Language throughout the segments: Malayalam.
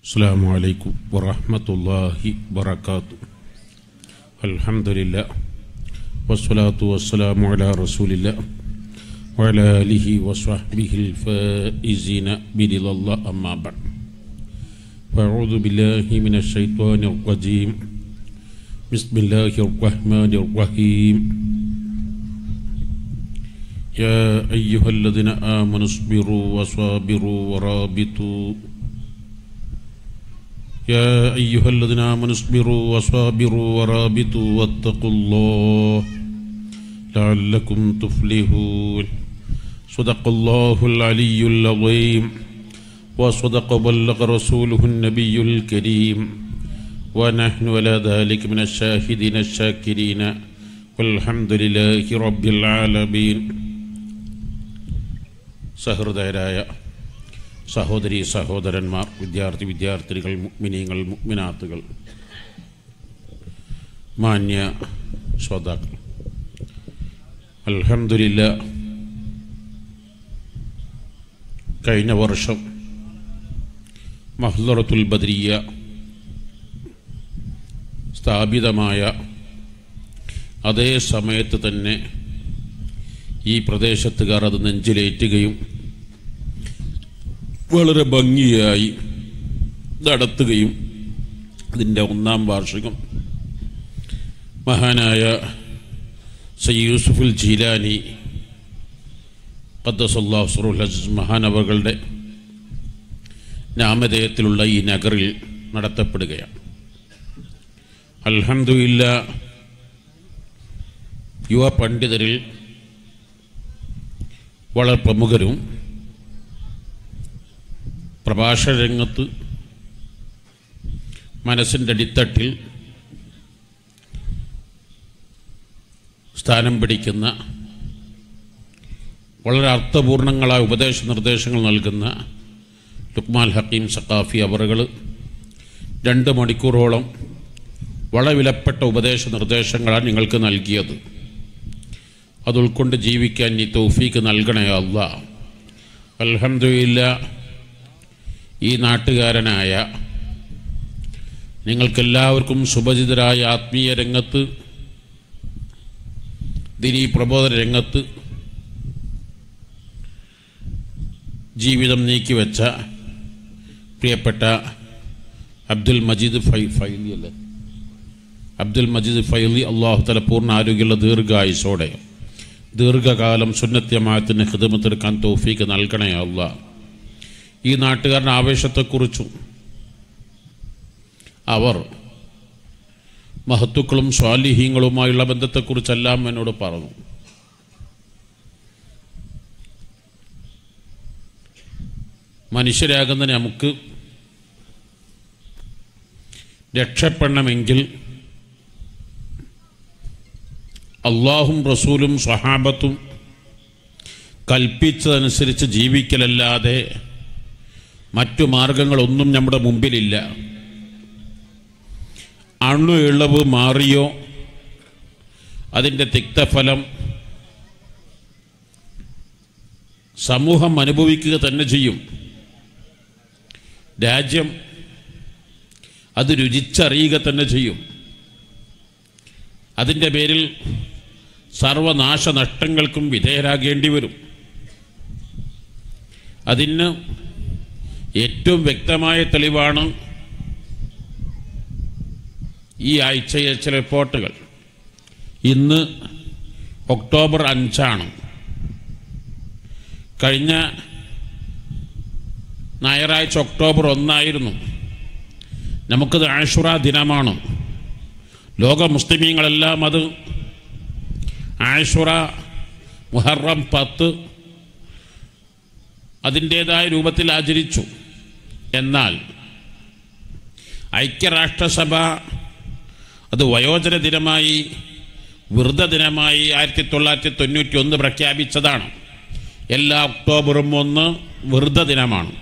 السلام عليكم ورحمة الله وبركاته الحمد لله والصلاة والسلام على رسول الله وعلى آله وصحبه الفائزين برضا الله أما بعد فأعوذ بالله من الشيطان الرجيم بسم الله الرحمن الرحيم يا أيها الذين آمنوا اصبروا وصابروا ورابطوا يا أيها الذين آمنوا اصبروا وصابروا ورابطوا واتقوا الله لعلكم تفلحون صدق الله العلي العظيم وصدق بلغ رسوله النبي الكريم ونحن على ذلك من الشاهدين الشاكرين والحمد لله رب العالمين സഹൃദയരായ സഹോദരി സഹോദരന്മാർ വിദ്യാർത്ഥി വിദ്യാർത്ഥിനികൾ മുഗ്മിനീങ്ങൾ മുഗ്മിനാത്തുകൾ മാന്യ ശ്രോതാക്കൾ അൽഹംദുലില്ല കഴിഞ്ഞ വർഷം മഹ്ലറത്തുൽ ബദ്രിയ സ്ഥാപിതമായ അതേ സമയത്ത് തന്നെ ഈ പ്രദേശത്തുകാർ അത് നെഞ്ചിലേറ്റുകയും വളരെ ഭംഗിയായി നടത്തുകയും അതിൻ്റെ ഒന്നാം വാർഷികം മഹാനായ സയ്യിദ് യൂസുഫുൽ ജീലാനി ഖദ്ദസല്ലാഹു സുറുൽ അസീസ് മഹാനവകളുടെ നാമധേയത്തിലുള്ള ഈ നഗറിൽ നടത്തപ്പെടുകയാണ് അൽഹംദുലില്ല യുവ പണ്ഡിതരിൽ വളരെ പ്രമുഖരും പ്രഭാഷണ രംഗത്ത് മനസ്സിൻ്റെ അടിത്തട്ടിൽ സ്ഥാനം പിടിക്കുന്ന വളരെ അർത്ഥപൂർണങ്ങളായ ഉപദേശ നിർദ്ദേശങ്ങൾ നൽകുന്ന ലുക്മാൽ ഹക്കീം സക്കാഫി അവറുകൾ രണ്ട് മണിക്കൂറോളം വളരെ വിലപ്പെട്ട ഉപദേശ നിർദ്ദേശങ്ങളാണ് നിങ്ങൾക്ക് നൽകിയത് അത് ഉൾക്കൊണ്ട് ജീവിക്കാൻ നീ തൗഫീക്ക് നൽകണേ അല്ല അൽഹംദുലില്ല ഈ നാട്ടുകാരനായ നിങ്ങൾക്കെല്ലാവർക്കും സുപരിചിതരായ ആത്മീയ രംഗത്ത് ദിനീ പ്രബോധന രംഗത്ത് ജീവിതം നീക്കിവെച്ച പ്രിയപ്പെട്ട അബ്ദുൽ മജീദ് ഫൈ ഫൈലി അല്ലേ അബ്ദുൽ മജീദ് ഫൈലി അള്ളാഹു തല പൂർണ്ണ ആരോഗ്യമുള്ള ദീർഘായുസോടെ ദീർഘകാലം സുന്നത്യമായത്തിന് ഹിതമത്തെടുക്കാൻ തോഫീക്ക് നൽകണേ അല്ല ഈ നാട്ടുകാരുടെ ആവേശത്തെക്കുറിച്ചും അവർ മഹത്തുക്കളും സ്വാലിഹീങ്ങളുമായുള്ള ബന്ധത്തെക്കുറിച്ചെല്ലാം എന്നോട് പറഞ്ഞു മനുഷ്യരാകുന്ന നമുക്ക് രക്ഷപ്പെടണമെങ്കിൽ അള്ളാഹും റസൂലും സ്വഹാബത്തും കൽപ്പിച്ചതനുസരിച്ച് ജീവിക്കലല്ലാതെ മറ്റു മാർഗങ്ങളൊന്നും നമ്മുടെ മുമ്പിലില്ല അണു ഇളവ് മാറിയോ അതിൻ്റെ തിക്തഫലം സമൂഹം അനുഭവിക്കുക തന്നെ ചെയ്യും രാജ്യം അത് രുചിച്ചറിയുക തന്നെ ചെയ്യും അതിൻ്റെ പേരിൽ സർവനാശനഷ്ടങ്ങൾക്കും വിധേയരാകേണ്ടി വരും അതിന് ഏറ്റവും വ്യക്തമായ തെളിവാണ് ഈ ആഴ്ചയെ ചില റിപ്പോർട്ടുകൾ ഇന്ന് ഒക്ടോബർ അഞ്ചാണ് കഴിഞ്ഞ ഞായറാഴ്ച ഒക്ടോബർ ഒന്നായിരുന്നു നമുക്കത് ആഷുറ ദിനമാണ് ലോക മുസ്ലിമീങ്ങളെല്ലാം അത് ആഷുറ മുഹറം പത്ത് അതിൻ്റേതായ രൂപത്തിൽ ആചരിച്ചു എന്നാൽ ഐക്യരാഷ്ട്രസഭ അത് വയോജന ദിനമായി വൃദ്ധ ദിനമായി ആയിരത്തി തൊള്ളായിരത്തി തൊണ്ണൂറ്റി ഒന്ന് പ്രഖ്യാപിച്ചതാണ് എല്ലാ ഒക്ടോബറും ഒന്ന് വൃദ്ധ ദിനമാണ്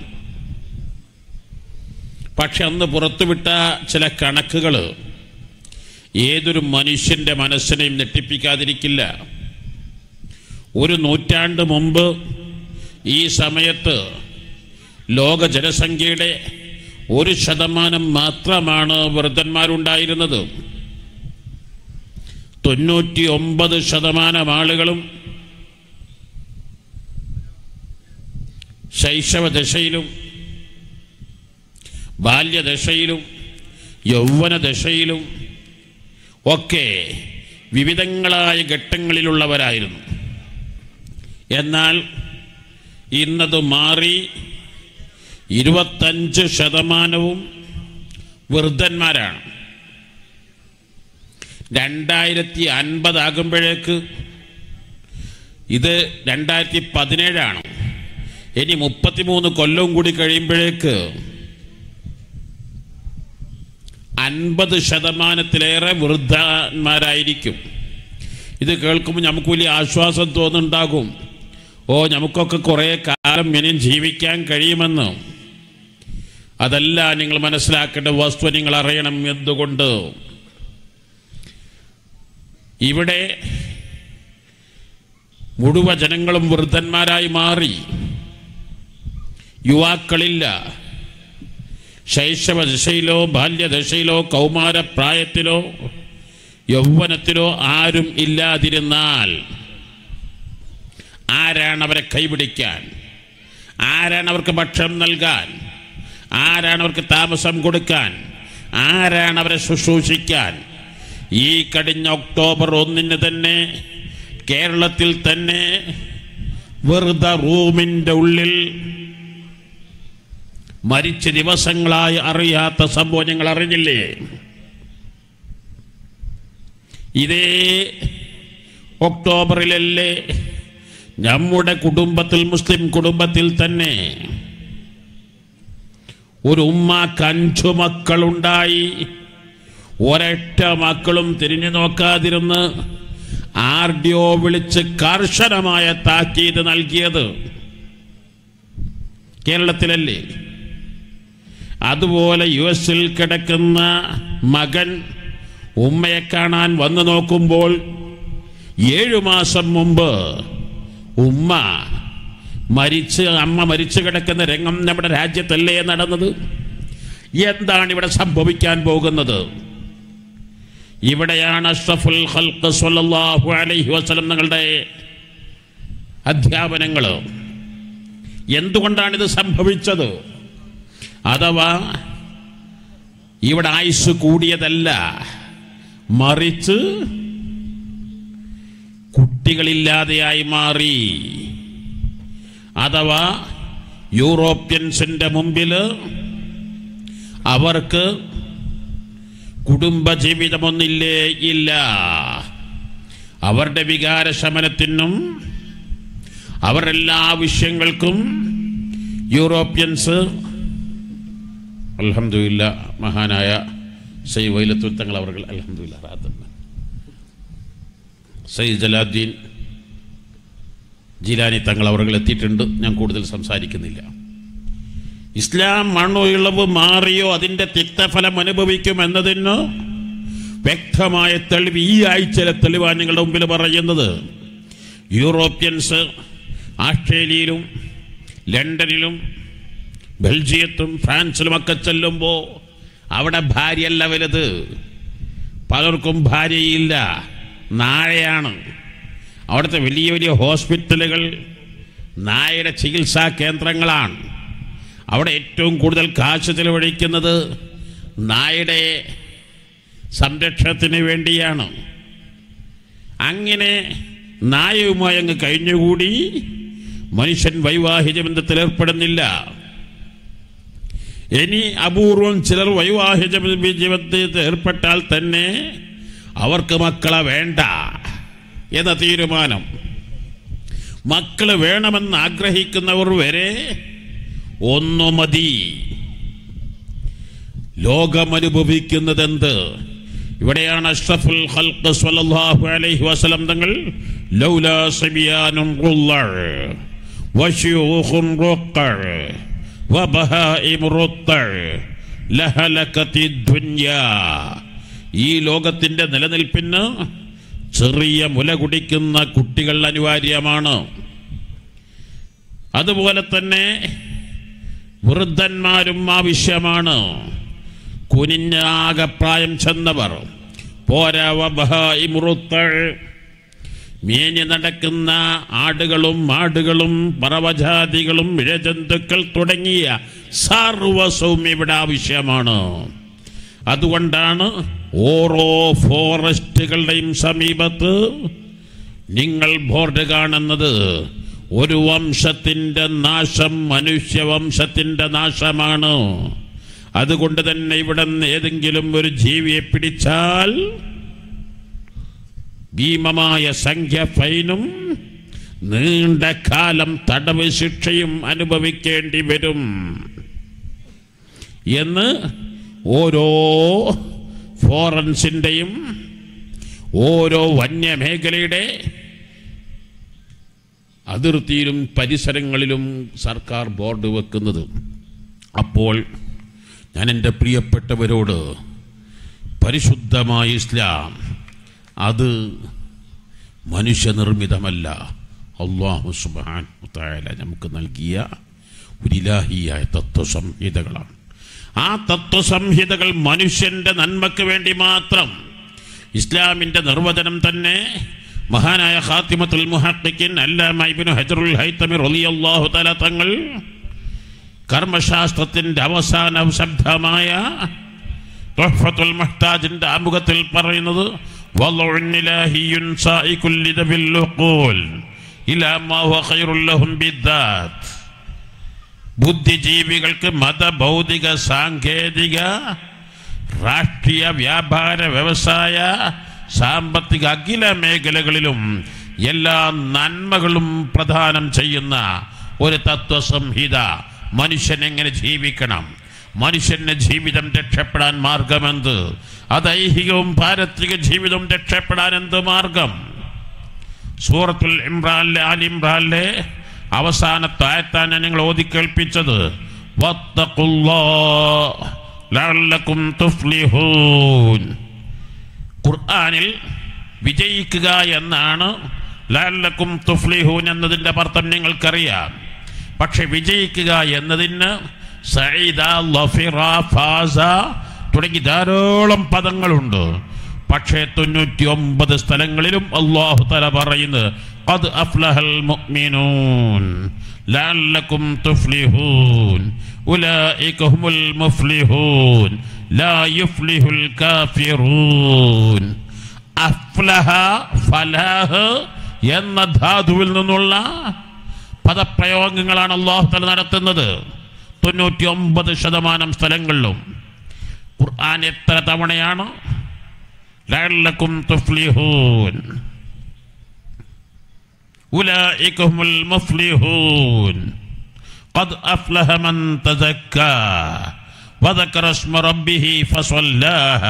പക്ഷെ അന്ന് പുറത്തുവിട്ട ചില കണക്കുകൾ ഏതൊരു മനുഷ്യൻ്റെ മനസ്സിനെയും ഞെട്ടിപ്പിക്കാതിരിക്കില്ല ഒരു നൂറ്റാണ്ട് മുമ്പ് ഈ സമയത്ത് ലോക ജനസംഖ്യയുടെ ഒരു ശതമാനം മാത്രമാണ് വൃദ്ധന്മാരുണ്ടായിരുന്നത് തൊണ്ണൂറ്റി ഒമ്പത് ശതമാനം ആളുകളും ശൈശവദശയിലും ബാല്യദശയിലും യൗവനദശയിലും ഒക്കെ വിവിധങ്ങളായ ഘട്ടങ്ങളിലുള്ളവരായിരുന്നു എന്നാൽ ഇന്നത് മാറി ഇരുപത്തഞ്ച് ശതമാനവും വൃദ്ധന്മാരാണ് രണ്ടായിരത്തി അൻപതാകുമ്പോഴേക്ക് ഇത് രണ്ടായിരത്തി പതിനേഴാണ് ഇനി മുപ്പത്തിമൂന്ന് കൊല്ലവും കൂടി കഴിയുമ്പോഴേക്ക് അൻപത് ശതമാനത്തിലേറെ വൃദ്ധന്മാരായിരിക്കും ഇത് കേൾക്കുമ്പോൾ നമുക്ക് വലിയ ആശ്വാസം തോന്നുന്നുണ്ടാകും ഓ നമുക്കൊക്കെ കുറേ കാലം ഇനിയും ജീവിക്കാൻ കഴിയുമെന്ന് അതല്ല നിങ്ങൾ മനസ്സിലാക്കേണ്ട വസ്തു നിങ്ങൾ അറിയണം എന്തുകൊണ്ട് ഇവിടെ മുഴുവൻ ജനങ്ങളും വൃദ്ധന്മാരായി മാറി യുവാക്കളില്ല ശൈശവദശയിലോ ബാല്യദശയിലോ കൗമാരപ്രായത്തിലോ യൗവനത്തിലോ ആരും ഇല്ലാതിരുന്നാൽ ആരാണ് അവരെ കൈപിടിക്കാൻ ആരാണ് അവർക്ക് ഭക്ഷണം നൽകാൻ ആരാണ് അവർക്ക് താമസം കൊടുക്കാൻ ആരാണ് അവരെ ശുശ്രൂഷിക്കാൻ ഈ കഴിഞ്ഞ ഒക്ടോബർ ഒന്നിന് തന്നെ കേരളത്തിൽ തന്നെ വെറുതെ റൂമിൻ്റെ ഉള്ളിൽ മരിച്ച ദിവസങ്ങളായി അറിയാത്ത സംഭവം ഞങ്ങൾ അറിഞ്ഞില്ലേ ഇതേ ഒക്ടോബറിലല്ലേ നമ്മുടെ കുടുംബത്തിൽ മുസ്ലിം കുടുംബത്തിൽ തന്നെ ഒരു ഉമ്മാക്ക് അഞ്ചു മക്കളുണ്ടായി ഒരൊറ്റ മക്കളും തിരിഞ്ഞു നോക്കാതിരുന്ന് ആർ ഡി ഒ വിളിച്ച് കർശനമായ താക്കീത് നൽകിയത് കേരളത്തിലല്ലേ അതുപോലെ യു എസിൽ കിടക്കുന്ന മകൻ ഉമ്മയെ കാണാൻ വന്നു നോക്കുമ്പോൾ ഏഴു മാസം മുമ്പ് ഉമ്മ മരിച്ച് അമ്മ മരിച്ചു കിടക്കുന്ന രംഗം നമ്മുടെ രാജ്യത്തല്ലേ നടന്നത് എന്താണ് ഇവിടെ സംഭവിക്കാൻ പോകുന്നത് ഇവിടെയാണ് അഷ്റഫുൽ ഖൽഖ് സ്വല്ലല്ലാഹു അലൈഹി വസല്ലം നിങ്ങളുടെ അധ്യാപനങ്ങൾ എന്തുകൊണ്ടാണ് ഇത് സംഭവിച്ചത് അഥവാ ഇവിടെ ആയുസ് കൂടിയതല്ല മറിച്ച് കുട്ടികളില്ലാതെയായി മാറി അഥവാ യൂറോപ്യൻസിന്റെ മുമ്പിൽ അവർക്ക് കുടുംബജീവിതമൊന്നില്ലേ ഇല്ല അവരുടെ വികാരശമനത്തിനും അവരുടെ എല്ലാ ആവശ്യങ്ങൾക്കും യൂറോപ്യൻസ് അലഹമില്ല മഹാനായ സൈ വൈലത്തുൽ തങ്ങൾ അവർ അലഹമില്ല റാത്തല്ല സൈ ജലാദ്ദീൻ ജിലാനി തങ്ങൾ അവർ എത്തിയിട്ടുണ്ട് ഞാൻ കൂടുതൽ സംസാരിക്കുന്നില്ല ഇസ്ലാം മണ്ണോ ഇളവ് മാറിയോ അതിൻ്റെ തിക്തഫലം അനുഭവിക്കും എന്നതിന് വ്യക്തമായ തെളിവ് ഈ ആഴ്ചയിലെ തെളിവാണ് നിങ്ങളുടെ മുമ്പിൽ പറയുന്നത് യൂറോപ്യൻസ് ആസ്ട്രേലിയയിലും ലണ്ടനിലും ബെൽജിയത്തും ഫ്രാൻസിലുമൊക്കെ ചെല്ലുമ്പോൾ അവിടെ ഭാര്യയല്ല വലുത് പലർക്കും ഭാര്യയില്ല നായയാണ് അവിടുത്തെ വലിയ വലിയ ഹോസ്പിറ്റലുകൾ നായയുടെ ചികിത്സാ കേന്ദ്രങ്ങളാണ് അവിടെ ഏറ്റവും കൂടുതൽ കാശ് ചെലവഴിക്കുന്നത് നായയുടെ സംരക്ഷണത്തിന് വേണ്ടിയാണ് അങ്ങനെ നായയുമായി അങ്ങ് കഴിഞ്ഞുകൂടി മനുഷ്യൻ വൈവാഹിക ബന്ധത്തിൽ ഏർപ്പെടുന്നില്ല ഇനി അപൂർവം ചിലർ വൈവാഹിക ജീവിതത്തിൽ ഏർപ്പെട്ടാൽ തന്നെ അവർക്ക് മക്കളെ വേണ്ട എന്ന തീരുമാനം മക്കള് വേണമെന്ന് ആഗ്രഹിക്കുന്നവർ വരെ ഒന്നു മതി ലോകം അനുഭവിക്കുന്നത് എന്ത് ഇവിടെയാണ് അഷ്റഫുൽ ഖൽഖ് സ്വല്ലല്ലാഹു അലൈഹി വസല്ലം തങ്ങൾ ലൗലാ സബിയാനുൻ റുള്ളർ വശയൂഖുൻ റുഖർ വബഹായിം റുത്തർ ലഹലകതി ദുനിയാ ഈ ലോകത്തിന്റെ നിലനിൽപ്പിന് ചെറിയ മുല കുടിക്കുന്ന കുട്ടികൾ അനിവാര്യമാണ് അതുപോലെ തന്നെ വൃദ്ധന്മാരും ആവശ്യമാണ് കുനിഞ്ഞ ആകെ പ്രായം ചെന്നവർ പോരാവബഹായി മുറുത്തൾ മേഞ്ഞു നടക്കുന്ന ആടുകളും മാടുകളും പറവജാതികളും ഇഴജന്തുക്കൾ തുടങ്ങിയ സർവസവും ഇവിടെ ആവശ്യമാണ് അതുകൊണ്ടാണ് ഓരോ ഫോറസ്റ്റുകളുടെയും സമീപത്ത് നിങ്ങൾ ബോർഡ് കാണുന്നത് ഒരു വംശത്തിൻ്റെ നാശം മനുഷ്യവംശത്തിൻ്റെ നാശമാണ് അതുകൊണ്ട് തന്നെ ഇവിടെ നിന്ന് ഏതെങ്കിലും ഒരു ജീവിയെ പിടിച്ചാൽ ഭീമമായ സംഖ്യ ഫൈനും നീണ്ട കാലം തടവ് ശിക്ഷയും അനുഭവിക്കേണ്ടി വരും എന്ന് ഓരോ ഫോറൻസിൻ്റെയും ഓരോ വന്യമേഖലയുടെ അതിർത്തിയിലും പരിസരങ്ങളിലും സർക്കാർ ബോർഡ് വെക്കുന്നത് അപ്പോൾ ഞാൻ എൻ്റെ പ്രിയപ്പെട്ടവരോട് പരിശുദ്ധമായ ഇസ്ലാം അത് മനുഷ്യനിർമ്മിതമല്ല അള്ളാഹു സുബാൻ തായാല നമുക്ക് നൽകിയ ഒരു ഇലാഹിയായ തത്വസംഹിതകളാണ് ആ തത്വസംഹിതകൾ മനുഷ്യന്റെ നന്മയ്ക്ക് വേണ്ടി മാത്രം ഇസ്ലാമിന്റെ നിർവചനം തന്നെ മഹാനായ ഖാത്തിമത്തുൽ മുഹഖിൻ അല്ലാമ ഇബ്നു ഹജറുൽ ഹൈതമി റളിയല്ലാഹു തആല തങ്ങൾ കർമ്മശാസ്ത്രത്തിന്റെ അവസാന ശബ്ദമായ തുഹ്ഫത്തുൽ മുഹ്താജിന്റെ ആമുഖത്തിൽ പറയുന്നത് വളഉൻ ഇലാഹിയുൻ സായികുൽ ലിദബിൽ ഉഖൂൽ ഇലാ മാ ഹുവ ഖൈറുൽ ലഹും ബിദ്ദാത്ത് ബുദ്ധിജീവികൾക്ക് മതഭൗതിക സാങ്കേതിക രാഷ്ട്രീയ വ്യാപാര വ്യവസായ സാമ്പത്തിക അഖില മേഖലകളിലും എല്ലാ നന്മകളും പ്രദാനം ചെയ്യുന്ന ഒരു തത്വസംഹിത മനുഷ്യൻ എങ്ങനെ ജീവിക്കണം മനുഷ്യന്റെ ജീവിതം രക്ഷപ്പെടാൻ മാർഗമെന്ത് അത് ഐഹികവും പാരത്രിക ജീവിതവും രക്ഷപ്പെടാൻ എന്ത് മാർഗം സൂറത്തുൽ ഇമ്രാനിലെ ആൽ ഇമ്രാനിലെ അവസാനത്തെ ആയത്താണ് നിങ്ങൾ ഓതി കേൾപ്പിച്ചത് വത്തഖുല്ലാഹ് ലഅല്ലക്കും തുഫ്ലിഹൂൻ ഖുർആനിൽ വിജയിക്കുക എന്നാണ് ലഅല്ലക്കും തുഫ്ലിഹൂൻ എന്നതിൻ്റെ അർത്ഥം നിങ്ങൾക്കറിയാം പക്ഷെ വിജയിക്കുക എന്നതിന് സഈദ ലഫിറ ഫാസ തുടങ്ങി ധാരാളം പദങ്ങളുണ്ട് പക്ഷേ തൊണ്ണൂറ്റി ഒമ്പത് സ്ഥലങ്ങളിലും അള്ളാഹു തല പറയുന്നത് അത് അഫ്ലഹൽ മുഅ്മിനൂൻ ലഅല്ലക്കും തുഫ്ലിഹൂൻ ഉലൈക ഹുമുൽ മുഫ്ലിഹൂൻ ലാ യുഫ്ലിഹുൽ കാഫിറൂൻ അഫ്ലഹ ഫലാഹ് എന്ന ധാതുവിൽ നിന്നുള്ള പദപ്രയോഗങ്ങളാണ് അള്ളാഹു തല നടത്തുന്നത് തൊണ്ണൂറ്റി ഒമ്പത് ശതമാനം സ്ഥലങ്ങളിലും ഖുർആൻ എത്ര തവണയാണ് ലഅല്ലക്കും തുഫ്ലിഹൂൻ أولئك هم المفلحون قد أفلح من تزكى وذكر اسم ربه فصلاه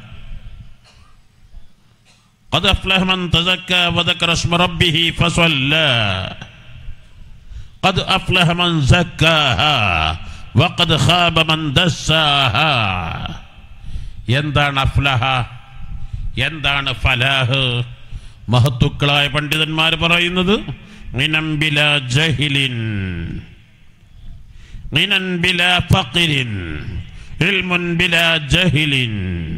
قد أفلح من تزكى وذكر اسم ربه فصلى قد أفلح من زكاها وقد خاب من دساها എന്താണ് അഫ്ലഹ എന്താണ് ഫലാഹ് മഹത്തുക്കളായ പണ്ഡിതന്മാർ പറയുന്നത് മിനംബില ജഹിലിൻ മിനൻ ബില ഫഖിരിൻ ഇൽമുൻ ബില ജഹിലിൻ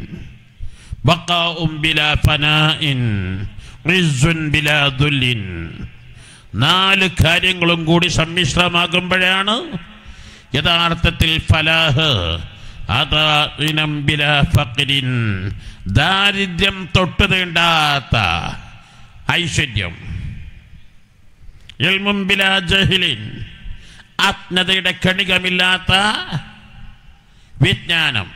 ബഖാഉം ബില ഫനാഇൻ ഇസ്സുൻ ബില ദുല്ലിൻ നാല് കാര്യങ്ങളും കൂടി സമ്മിശ്രമാകുമ്പോഴാണ് യഥാർത്ഥത്തിൽ ഫലാഹ് അതാ ഇനം ബില ഫഖിരിൻ ദാരിദ്ര്യം തൊട്ടു തീണ്ടാത്ത ഐശ്വര്യം ഇൽമും ബില ജഹിലിൻ ആത്മതയുടെ കണികമില്ലാത്ത വിജ്ഞാനം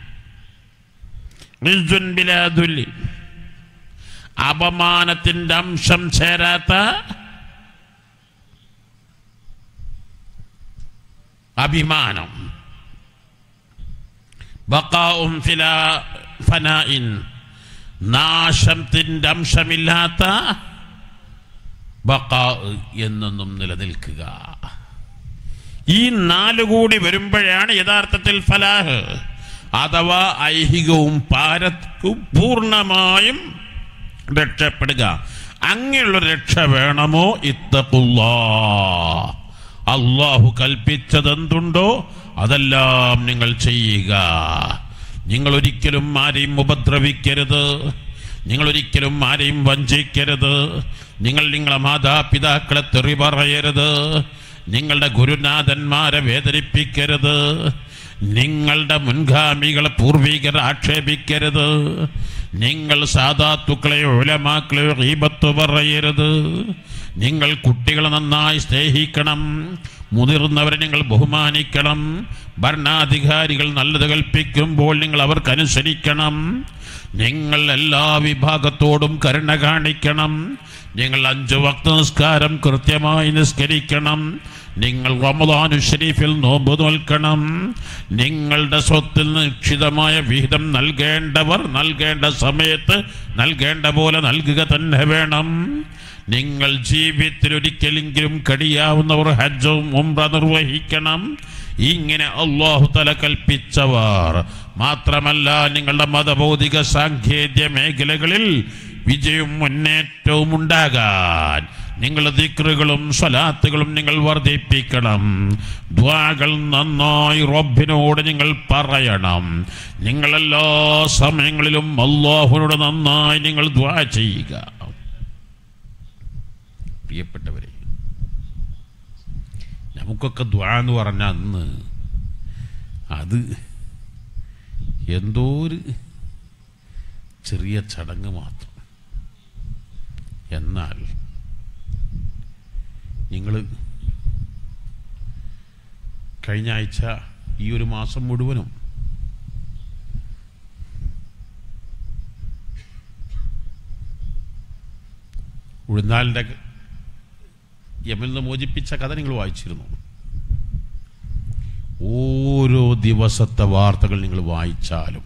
ഇസ്സുൻ ബിലാ ദുല്ലി. അപമാനത്തിന്റെ അംശം ചേരാത്ത അഭിമാനം ബക്കാവും ഫില ഫനായിൻ നാശത്തിന്റെ അംശമില്ലാത്ത ബക്കാ എന്നൊന്നും നിലനിൽക്കുക ഈ നാല് കൂടി വരുമ്പോഴാണ് യഥാർത്ഥത്തിൽ ഫലാഹ് അഥവാ ഐഹികവും പാരത്വവും പൂർണ്ണമായും രക്ഷപ്പെടുക അങ്ങനെയുള്ള രക്ഷ വേണമോ ഇത്തക്കുള്ള അള്ളാഹു കൽപ്പിച്ചതെന്തുണ്ടോ അതെല്ലാം നിങ്ങൾ ചെയ്യുക നിങ്ങൾ ഒരിക്കലും ആരെയും ഉപദ്രവിക്കരുത് നിങ്ങൾ ഒരിക്കലും ആരെയും വഞ്ചിക്കരുത് നിങ്ങൾ നിങ്ങളെ മാതാപിതാക്കളെ തെറി പറയരുത് നിങ്ങളുടെ ഗുരുനാഥന്മാരെ വേദനിപ്പിക്കരുത് നിങ്ങളുടെ മുൻഗാമികളെ പൂർവികരെ ആക്ഷേപിക്കരുത് നിങ്ങൾ സാധാത്തുക്കളെ ഉലമാക്കളെ റീബത്ത് പറയരുത് നിങ്ങൾ കുട്ടികളെ നന്നായി സ്നേഹിക്കണം മുതിർന്നവരെ നിങ്ങൾ ബഹുമാനിക്കണം ഭരണാധികാരികൾ നല്ലത് കൽപ്പിക്കുമ്പോൾ നിങ്ങൾ അവർക്കനുസരിക്കണം നിങ്ങൾ എല്ലാ വിഭാഗത്തോടും കരുണ കാണിക്കണം നിങ്ങൾ അഞ്ചു വക്ത നിസ്കാരം കൃത്യമായി നിസ്കരിക്കണം നിങ്ങൾ റമദാനു ഷരീഫിൽ നോമ്പ് നോൽക്കണം നിങ്ങളുടെ സ്വത്തിൽ നിക്ഷിതമായ വിഹിതം നൽകേണ്ടവർ നൽകേണ്ട സമയത്ത് നൽകേണ്ട പോലെ നൽകുക തന്നെ വേണം നിങ്ങൾ ജീവിതത്തിൽ ഒരിക്കലെങ്കിലും കഴിയാവുന്നവർ ഹജ്ജും ഉംറ നിർവഹിക്കണം ഇങ്ങനെ അള്ളാഹു തല കൽപ്പിച്ചവർ മാത്രമല്ല നിങ്ങളുടെ മതഭൗതിക സാങ്കേതിക മേഖലകളിൽ വിജയവും മുന്നേറ്റവും ഉണ്ടാകാൻ നിങ്ങളുടെ ദിക്റുകളും സ്വലാത്തുകളും നിങ്ങൾ വർദ്ധിപ്പിക്കണം ദ്വാകൾ നന്നായി റബ്ബിനോട് നിങ്ങൾ പറയണം നിങ്ങൾ എല്ലാ സമയങ്ങളിലും അള്ളാഹുനോട് നന്നായി നിങ്ങൾ ദ്വാ ചെയ്യുക പ്രിയപ്പെട്ടവരെ നമുക്കൊക്കെ ദ്വാ എന്ന് പറഞ്ഞ അന്ന് അത് എന്തോ ഒരു ചെറിയ ചടങ്ങ് മാത്രം എന്നാൽ നിങ്ങൾ കഴിഞ്ഞ ആഴ്ച ഈ ഒരു മാസം മുഴുവനും ഉഴുന്നാലിൻ്റെ യമനിൽ നിന്ന് മോചിപ്പിച്ച കഥ നിങ്ങൾ വായിച്ചിരുന്നു ഓരോ ദിവസത്തെ വാർത്തകൾ നിങ്ങൾ വായിച്ചാലും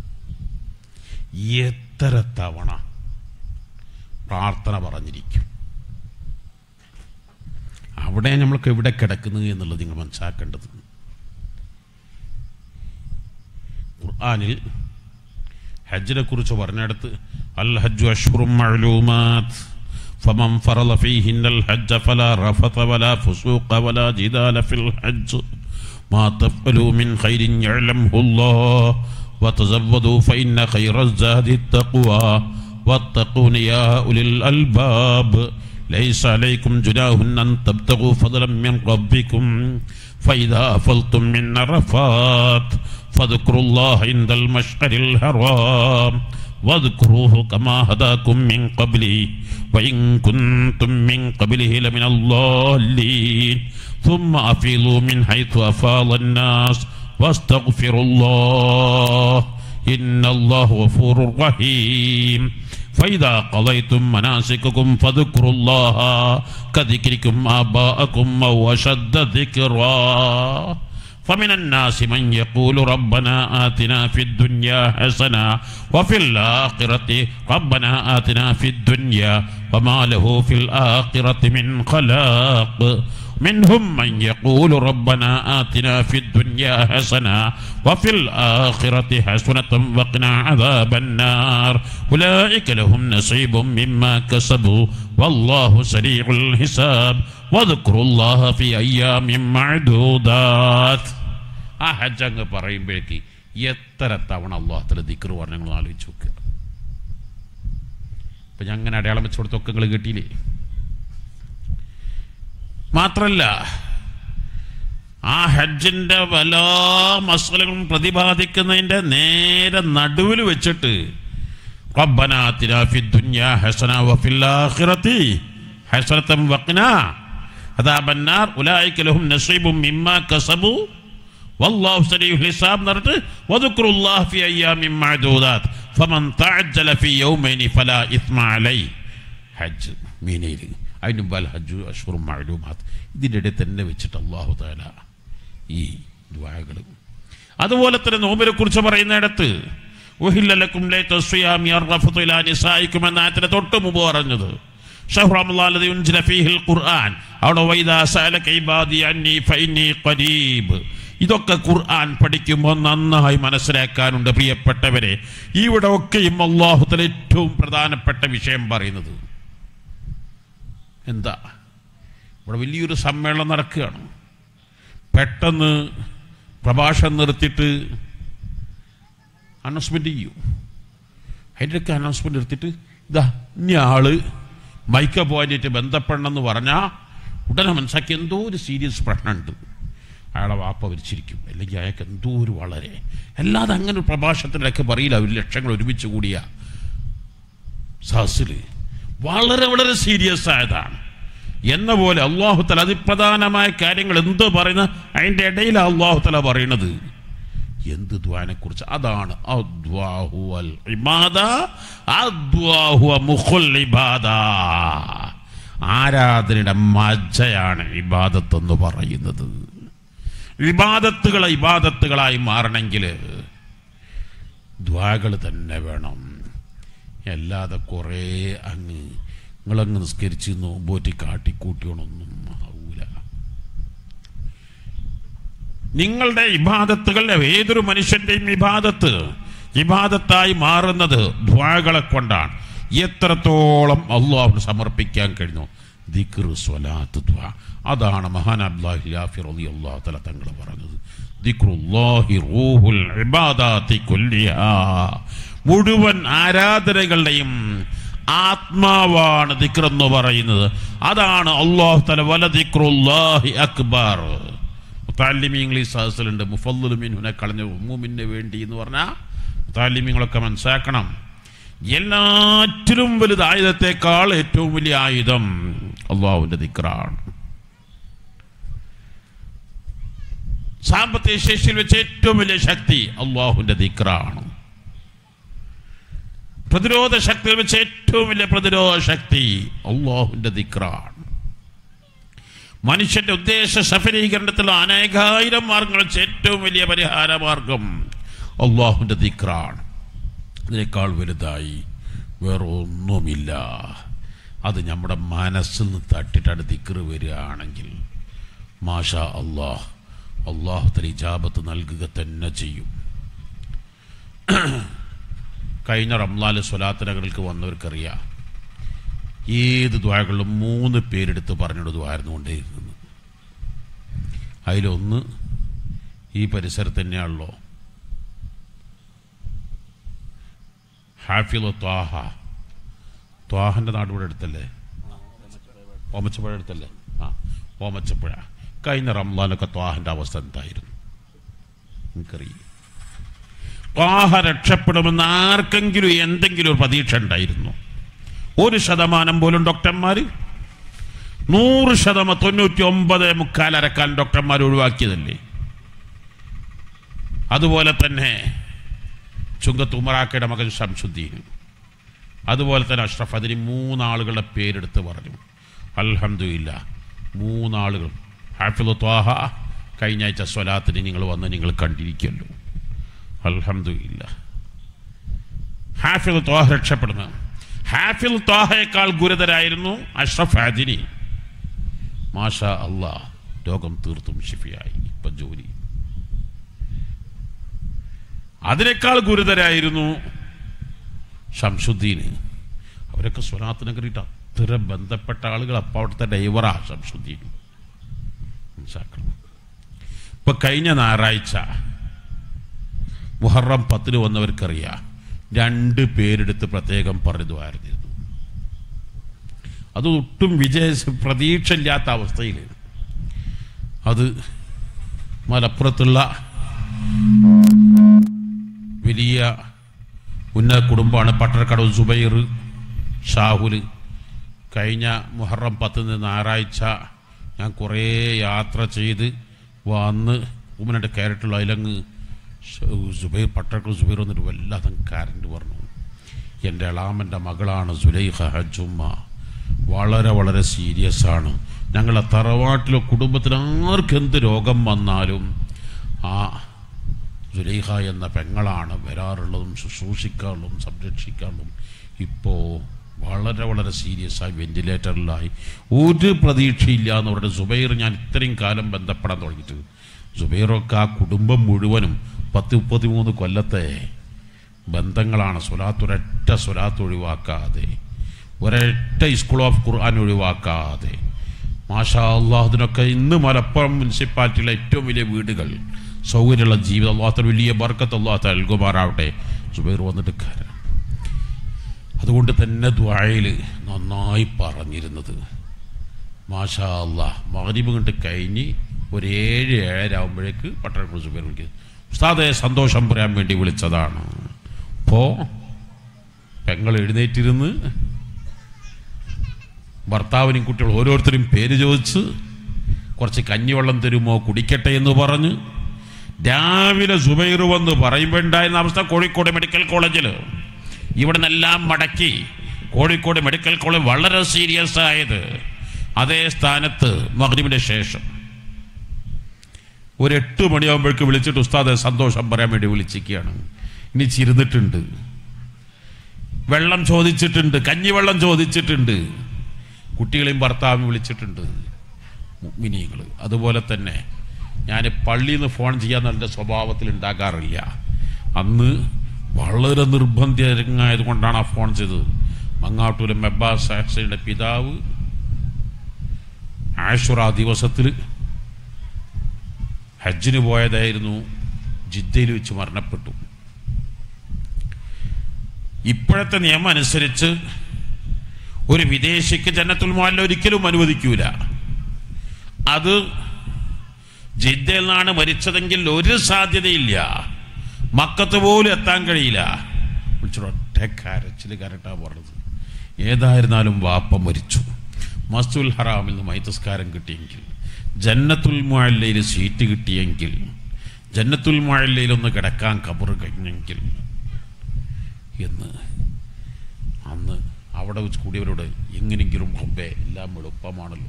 എത്ര തവണ പ്രാർത്ഥന പറഞ്ഞിരിക്കും അവിടെ നമ്മൾക്ക് എവിടെ കിടക്കുന്നു എന്നുള്ളത് നിങ്ങൾ മനസ്സിലാക്കേണ്ടത് ഖുർആനിൽ ഹജ്ജിനെ കുറിച്ച് പറഞ്ഞിടത്ത് അൽ ഹജ്ജു അഷ്ഹുറും മഅലൂമാത്ത് فمن فرض فيهن الحج فلا رفث ولا فسوق ولا جدال في الحج ما تفعلوا من خير يعلمه الله وتزودوا فإن خير الزاد التقوى واتقون يا أولي الألباب ليس عليكم جناح أن تبتغوا فضلا من ربكم فإذا أفلتم من عرفات فاذكروا الله عند المشعر الحرام واذكروه كما هداكم من قبله وإن كنتم من قبله لمن الضالين ثم أفيضوا من حيث أفاض الناس واستغفروا الله إن الله غفور رحيم فإذا قضيتم مناسككم فاذكروا الله كذكركم آباءكم أو أشد ذكرا فمن الناس من يقول ربنا آتنا في الدنيا حسنة وفي الآخرة ربنا آتنا في الدنيا وما له في الآخرة من خلاق منهم من يقول ربنا آتنا في الدنيا حسنة وفي الآخرة حسنة وقنا عذاب النار أولئك لهم نصيب مما كسبوا والله سريع الحساب واذكروا الله في أيام معدودات ആ ഹജ്ജ് അങ്ങ് പറയുമ്പോഴേക്ക് എത്ര തവണ അള്ളാഹത്തിലെ ദിക്കറ് പറഞ്ഞ നിങ്ങൾ ആലോചിച്ച് നോക്കുക ഇപ്പൊ ഞാൻ അങ്ങനെ അടയാളം വെച്ച് കൊടുത്തൊക്കെ നിങ്ങൾ കിട്ടിയില്ലേ മാത്രല്ല ആ ഹജ്ജിന്റെ പല മസലകളും പ്രതിപാദിക്കുന്നതിന്റെ നേരെ നടുവിൽ വെച്ചിട്ട് ربنا آتنا في الدنيا حسنة وفي الآخرة حسنة وقنا عذاب النار أولئك لهم نصيب مما كسبوا والله سريع الحساب نرد وذكر الله في أيام معدودات فمن تعجل في يومين فلا إثم عليه ഹജ്ജ് മീനയിൽ അതിന് മുമ്പ് അൽ ഹജ്ജ് അഷ്ഹുറും മഅലൂമാത്ത് ഇതിൻ്റെ ഇടയിൽ തന്നെ വെച്ചിട്ട് അള്ളാഹു താല ഈ ദ്വാകൾ അതുപോലെ തന്നെ നോമ്പിനെ കുറിച്ച് പറയുന്നിടത്ത് ഉഹില്ലലക്കും ലൈതസ്വിയാമി അർറഫതു ഇലാ നിസായിക്കും എന്ന ആയത്തിന് തൊട്ട് മുമ്പ് പറഞ്ഞത് ഷഹ്റു റമളാനദി ഉൻസില ഫീഹിൽ ഖുർആൻ അവിടെ വൈദാ സഅലക ഇബാദി അന്നി ഫഇന്നി ഖരീബ് ഇതൊക്കെ ഖുർആൻ പഠിക്കുമ്പോൾ നന്നായി മനസ്സിലാക്കാനുണ്ട് പ്രിയപ്പെട്ടവരെ ഇവിടെ ഒക്കെയും അള്ളാഹുത്തല ഏറ്റവും പ്രധാനപ്പെട്ട വിഷയം പറയുന്നത് എന്താ ഇവിടെ വലിയൊരു സമ്മേളനം നടക്കുകയാണ് പെട്ടെന്ന് പ്രഭാഷണം നിർത്തിയിട്ട് അനൗൺസ്മെൻ്റ് ചെയ്യും അതിൻ്റെയൊക്കെ അനൗൺസ്മെൻ്റ് എടുത്തിട്ട് ഇതാ ഇനി ആള് മൈക്ക പോയിന്റായിട്ട് ബന്ധപ്പെടണമെന്ന് പറഞ്ഞാൽ ഉടനെ മനസ്സാക്കി എന്തോ ഒരു സീരിയസ് പ്രശ്നമുണ്ട് അയാളെ വാപ്പ വരിച്ചിരിക്കും അല്ലെങ്കിൽ അയാൾക്ക് എന്തോ ഒരു വളരെ അല്ലാതെ അങ്ങനെ ഒരു പ്രഭാഷണത്തിലൊക്കെ പറയില്ല ഒരു ലക്ഷങ്ങൾ ഒരുമിച്ച് കൂടിയ സഹസിൽ വളരെ വളരെ സീരിയസ് ആയതാണ് എന്ന പോലെ അള്ളാഹുത്തല അതിപ്രധാനമായ കാര്യങ്ങൾ എന്തോ പറയുന്ന അതിൻ്റെ ഇടയിൽ അള്ളാഹുത്തല പറയണത് എന്ത് ദ്വാനെ കുറിച്ച് അതാണ് അദ്വാഹു അൽ ഇബാദ അദ്വാഹു മുഖുൽ ഇബാദ ആരാധനയുടെ മജ്ജയാണ് ഇബാദത്ത് എന്ന് പറയുന്നത് ഇബാദത്തുകൾ ഇബാദത്തുകളായി മാറണമെങ്കിൽ ദ്വാകൾ തന്നെ വേണം അല്ലാതെ കുറേ അങ്ങ് നിങ്ങളങ്ങ് നിസ്കരിച്ച് നോമ്പോറ്റി കാട്ടിക്കൂട്ടിയോണൊന്നും ആവൂല നിങ്ങളുടെ ഇബാദത്തുകൾ ഏതൊരു മനുഷ്യന്റെയും ഇബാദത്ത് ഇബാദത്തായി മാറുന്നത് ദ്വാകളെ കൊണ്ടാണ് എത്രത്തോളം അള്ളാഹുന് സമർപ്പിക്കാൻ കഴിഞ്ഞു ദിക്ർ സ്വലാത്ത് ദ്വാ അതാണ് മഹാൻ അബ്ദുല്ലാഹി യാഫിർ അലി അള്ളാഹു തല തങ്ങൾ പറഞ്ഞത് ദിക്റുല്ലാഹി റൂഹുൽ ഇബാദാത്തി കുല്ലിഹാ മുഴുവൻ ആരാധനകളുടെയും ആത്മാവാണ് ദിക്ർ എന്ന് പറയുന്നത് അതാണ് അള്ളാഹു തല വല ദിക്റുല്ലാഹി അക്ബർ മുത്താലിമി ഇംഗ്ലീഷ് സഹസിലുണ്ട് മുഫല്ലുമിനെ കളഞ്ഞ ഉമ്മുമിന് വേണ്ടി എന്ന് പറഞ്ഞാൽ മുത്താലിമിങ്ങളൊക്കെ മനസ്സിലാക്കണം എല്ലാറ്റിലും വലുത് ആയുധത്തെക്കാൾ ഏറ്റവും വലിയ ആയുധം അള്ളാഹുവിന്റെ ദിക്റാണ് സാമ്പത്തിക ശേഷിയിൽ വെച്ച് ഏറ്റവും വലിയ ശക്തി അള്ളാഹുവിന്റെ ദിക്റാണ് പ്രതിരോധ ശക്തിയിൽ വെച്ച് ഏറ്റവും വലിയ പ്രതിരോധ ശക്തി അള്ളാഹുവിന്റെ ദിക്റാണ് മനുഷ്യന്റെ ഉദ്ദേശ സഫലീകരണത്തിലുള്ള അനേകായിരം മാർഗങ്ങൾ വെച്ച് ഏറ്റവും വലിയ പരിഹാര മാർഗം അള്ളാഹുവിന്റെ ദിക്റാണ് അതിനേക്കാൾ വലുതായി വേറെ ഒന്നുമില്ല അത് നമ്മുടെ മനസ്സിൽ നിന്ന് തട്ടിട്ടാണ് ദിക്റ് വരികയാണെങ്കിൽ മാഷ അള്ളാഹ് അള്ളാഹു തല ഇജാബത്ത് നൽകുക തന്നെ ചെയ്യും കഴിഞ്ഞ റംലാല് സ്വലാത്തനകൾക്ക് വന്നവർക്കറിയാം ഏത് ദ്വാരകളിലും മൂന്ന് പേരെടുത്ത് പറഞ്ഞെടുത്തുമായിരുന്നു കൊണ്ടേയിരുന്നത് അതിലൊന്ന് ഈ പരിസരത്ത് തന്നെയാണല്ലോ ഹാഫിൽ ത്വാഹ ത്വാഹൻ്റെ നാട് ഇവിടെ അടുത്തല്ലേ ഓമച്ചപ്പുഴ അടുത്തല്ലേ ആ ഓമച്ചപ്പുഴ കഴിഞ്ഞ റംലാനൊക്കെ ത്വാഹൻ്റെ അവസ്ഥ എന്തായിരുന്നു എനിക്കറിയില്ല ത്വാഹ രക്ഷപ്പെടുമെന്ന് ആർക്കെങ്കിലും എന്തെങ്കിലും ഒരു പ്രതീക്ഷ ഉണ്ടായിരുന്നു ഒരു ശതമാനം പോലും ഡോക്ടർമാർ നൂറ് ശതമാനം തൊണ്ണൂറ്റി ഒമ്പത് മുക്കാൽ അരക്കാൻ ഡോക്ടർമാർ ഒഴിവാക്കിയതല്ലേ അതുപോലെ തന്നെ ചുങ്കത്ത് ഉമറാക്കയുടെ മകൻ ഷംസുദ്ദീൻ അതുപോലെ തന്നെ അഷ്റഫ് അതിന് മൂന്നാളുകളുടെ പേരെടുത്ത് പറഞ്ഞു അൽഹംദുലില്ല മൂന്നാളുകൾ ഹാഫിദ് ത്വാഹ കഴിഞ്ഞ ആഴ്ച സ്വലാത്തിന് നിങ്ങൾ വന്ന് നിങ്ങൾ കണ്ടിരിക്കുമല്ലോ അൽഹംദുലില്ല ഹാഫിദ് ത്വാഹ രക്ഷപ്പെടുന്നു ഹാഫിൽ ത്വാഹയേക്കാൾ ഗുരുതരായിരുന്നു അഷ്റഫ് ഹാദിനി മാഷ അള്ളാഹ് രോഗം തീർത്തും ഷിഫിയായി ഇപ്പം ജോലി അതിനേക്കാൾ ഗുരുതരായിരുന്നു ഷംസുദ്ദീന് അവരൊക്കെ സ്വലാത്തിനെ കയറിയിട്ട് അത്ര ബന്ധപ്പെട്ട ആളുകൾ അപ്പം അവിടുത്തെ ഡൈവറാ ഷംസുദ്ദീൻ മനസ്സിലാക്കണം ഇപ്പൊ കഴിഞ്ഞ ഞായറാഴ്ച മുഹറം പത്തിന് വന്നവർക്കറിയാം രണ്ട് പേരെടുത്ത് പ്രത്യേകം പറഞ്ഞതുമായിരുന്നു അത് ഒട്ടും വിജയ പ്രതീക്ഷ ഇല്ലാത്ത അവസ്ഥയിൽ അത് മലപ്പുറത്തുള്ള വലിയ ഉന്നത കുടുംബമാണ് പട്ടണക്കടവ് സുബൈർ ഷാഹുൽ കഴിഞ്ഞ മുഹറം പത്തിന് ഞായറാഴ്ച ഞാൻ കുറേ യാത്ര ചെയ്ത് വന്ന് ഉമ്മനട്ട് കയറിയിട്ടുള്ള അതിലങ്ങ് സുബൈർ പട്ടണക്കടവ് സുബൈർ വന്നിട്ട് വല്ലാതെ കരണ്ട് പറഞ്ഞു എൻ്റെ എളാമൻ്റെ മകളാണ് സുലൈഖ ഹജുമ്മ വളരെ വളരെ സീരിയസ് ആണ് ഞങ്ങളെ തറവാട്ടിലോ കുടുംബത്തിൽ ആർക്കെന്ത് രോഗം വന്നാലും ആ സുലൈഖ എന്ന പെങ്ങളാണ് വരാറുള്ളതും ശുശ്രൂഷിക്കാറുള്ളതും സംരക്ഷിക്കാറുള്ളതും ഇപ്പോൾ വളരെ വളരെ സീരിയസ് ആയി വെന്റിലേറ്ററിലായി ഒരു പ്രതീക്ഷയില്ല എന്ന് പറഞ്ഞിട്ട് സുബൈർ ഞാൻ ഇത്രയും കാലം ബന്ധപ്പെടാൻ തുടങ്ങിയിട്ട് സുബൈറൊക്കെ ആ കുടുംബം മുഴുവനും പത്ത് മുപ്പത്തിമൂന്ന് കൊല്ലത്തെ ബന്ധങ്ങളാണ് സ്വലാത്ത് ഒരൊറ്റ സ്വലാത്ത് ഒഴിവാക്കാതെ ഒരൊറ്റ സ്കൂൾ ഓഫ് ഖുർആൻ ഒഴിവാക്കാതെ മാഷാ അള്ളാഹ് ഇതിനൊക്കെ ഇന്ന് മലപ്പുറം മുനിസിപ്പാലിറ്റിയിലെ ഏറ്റവും വലിയ വീടുകൾ സൗകര്യമുള്ള ജീവിതം അള്ളാഹത്തെ വലിയ ബർക്കത്ത് അള്ളാഹത്തെ നൽകുമാറാവട്ടെ സുബൈർ വന്നിട്ട് കയറാം അതുകൊണ്ട് തന്നെ ദ്വായയിൽ നന്നായി പറഞ്ഞിരുന്നത് മാഷാ അള്ളാഹ് മകരീബ് കണ്ട് കഴിഞ്ഞ് ഒരു ഏഴ് ഏഴര ആകുമ്പോഴേക്ക് പട്ടണക്കുറി സുബൈർ വിളിക്കുന്നത് ഉസ്താദെ സന്തോഷം പറയാൻ വേണ്ടി വിളിച്ചതാണ് അപ്പോൾ പെങ്ങൾ എഴുന്നേറ്റിരുന്ന് ഭർത്താവിനും കുട്ടികൾ ഓരോരുത്തരും പേര് ചോദിച്ച് കുറച്ച് കഞ്ഞിവെള്ളം തരുമോ കുടിക്കട്ടെ എന്ന് പറഞ്ഞ് രാവിലെ സുബൈർ വന്ന് പറയുമ്പോൾ ഉണ്ടായിരുന്ന അവസ്ഥ കോഴിക്കോട് മെഡിക്കൽ കോളേജിൽ ഇവിടെ നിന്നെല്ലാം മടക്കി കോഴിക്കോട് മെഡിക്കൽ കോളേജ് വളരെ സീരിയസ് ആയത് അതേ സ്ഥാനത്ത് മഗ്രിബിന്റെ ശേഷം ഒരു എട്ട് മണിയാകുമ്പോഴേക്ക് വിളിച്ചിട്ട് ഉസ്താദ് സന്തോഷം പറയാൻ വേണ്ടി വിളിച്ചിരിക്കുകയാണ് ഇനി ചിരുന്നിട്ടുണ്ട് വെള്ളം ചോദിച്ചിട്ടുണ്ട് കഞ്ഞിവെള്ളം ചോദിച്ചിട്ടുണ്ട് കുട്ടികളെയും ഭർത്താവും വിളിച്ചിട്ടുണ്ട് മിനിങ്ങൾ അതുപോലെ തന്നെ ഞാൻ പള്ളിയിൽ നിന്ന് ഫോൺ ചെയ്യാൻ എൻ്റെ സ്വഭാവത്തിൽ ഉണ്ടാക്കാറില്ല അന്ന് വളരെ നിർബന്ധിതരായത് കൊണ്ടാണ് ആ ഫോൺ ചെയ്തത് മങ്ങാട്ടൂര് മെബാസ് ആക്സയുടെ പിതാവ് ആഷുറ ദിവസത്തിൽ ഹജ്ജിന് പോയതായിരുന്നു ജിദ്ദയിൽ വെച്ച് മരണപ്പെട്ടു ഇപ്പോഴത്തെ നിയമം അനുസരിച്ച് ഒരു വിദേശിക്ക് ജന്നത്തുൽ മുഅല്ല ഒരിക്കലും അനുവദിക്കൂല അത് ജിദ്ദയിൽ നിന്നാണ് മരിച്ചതെങ്കിൽ ഒരു സാധ്യതയില്ല മക്കത്ത് പോലും എത്താൻ കഴിയില്ല വിളിച്ചൊരൊറ്റ കരച്ചിൽ കരട്ടാ പറഞ്ഞത് ഏതായിരുന്നാലും വാപ്പ മരിച്ചു മസ്തുൽ ഹറാമിൽ നിന്ന് മൈതസ്കാരം കിട്ടിയെങ്കിൽ ജന്നത്തുൽ മുഅല്ലയിൽ സീറ്റ് കിട്ടിയെങ്കിൽ ജന്നത്തുൽ മുഅല്ലയിൽ ഒന്ന് കിടക്കാൻ കബറ് കഴിഞ്ഞെങ്കിൽ എന്ന് അന്ന് അവിടെ വെച്ച് കൂടിയവരോട് എങ്ങനെങ്കിലും റബ്ബേ എല്ലാം എളുപ്പമാണല്ലോ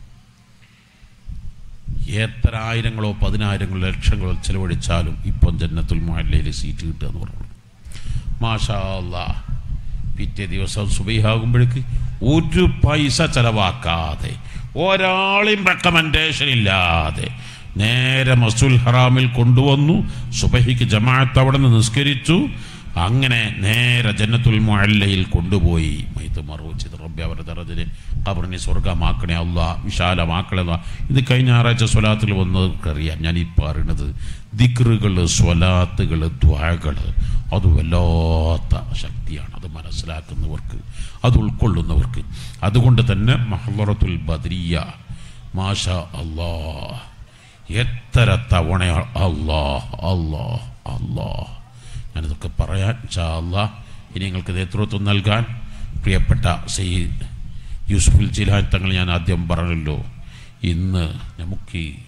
എത്ര ആയിരങ്ങളോ പതിനായിരങ്ങളോ ലക്ഷങ്ങളോ ചെലവഴിച്ചാലും ഇപ്പം ജന്നത്തുൽ മുഅല്ലയിൽ സീറ്റ് കിട്ടുക എന്ന് പറഞ്ഞു മാഷാ അല്ലാ പിറ്റേ ദിവസം സുബൈഹാകുമ്പോഴേക്ക് ഒരു പൈസ ചെലവാക്കാതെ ഒരാളെയും റെക്കമെൻഡേഷൻ ഇല്ലാതെ നേരെ മസുൽ ഹറാമിൽ കൊണ്ടുവന്നു സുബഹിക്ക് ജമാഅത്ത് അവിടെ നിന്ന് നിസ്കരിച്ചു അങ്ങനെ നേരെ ജന്നത്തുൽ മുഅല്ലയിൽ കൊണ്ടുപോയി മൈത്ത് മറുവച്ചിത് റബ്ബി അവരുടെ ദറജിനെ ഖബറിനെ സ്വർഗമാക്കണേ അല്ല വിശാലമാക്കണേ അല്ലാ. ഇത് കഴിഞ്ഞ ഞായറാഴ്ച സ്വലാത്തിൽ വന്നവർക്കറിയാം ഞാൻ ഈ പറയുന്നത് ദിക്റുകൾ സ്വലാത്തുകൾ ദ്വാകൾ അത് വല്ലാത്ത ശക്തിയാണ് അത് മനസ്സിലാക്കുന്നവർക്ക് അത് ഉൾക്കൊള്ളുന്നവർക്ക് അതുകൊണ്ട് തന്നെ മഹ്ലറത്തുൽ ബദ്രിയ മാഷ അല്ലാ എത്ര തവണ അല്ലാ അല്ലാ അല്ലാ ഞാനിതൊക്കെ പറയാൻ ഇൻഷാ അല്ലാ ഇനി നിങ്ങൾക്ക് നേതൃത്വം നൽകാൻ പ്രിയപ്പെട്ട സയ്യിദ് യൂസുഫുൽ ജിലാൻ തങ്ങൾ ഞാൻ ആദ്യം പറഞ്ഞല്ലോ ഇന്ന് നമുക്ക് ഈ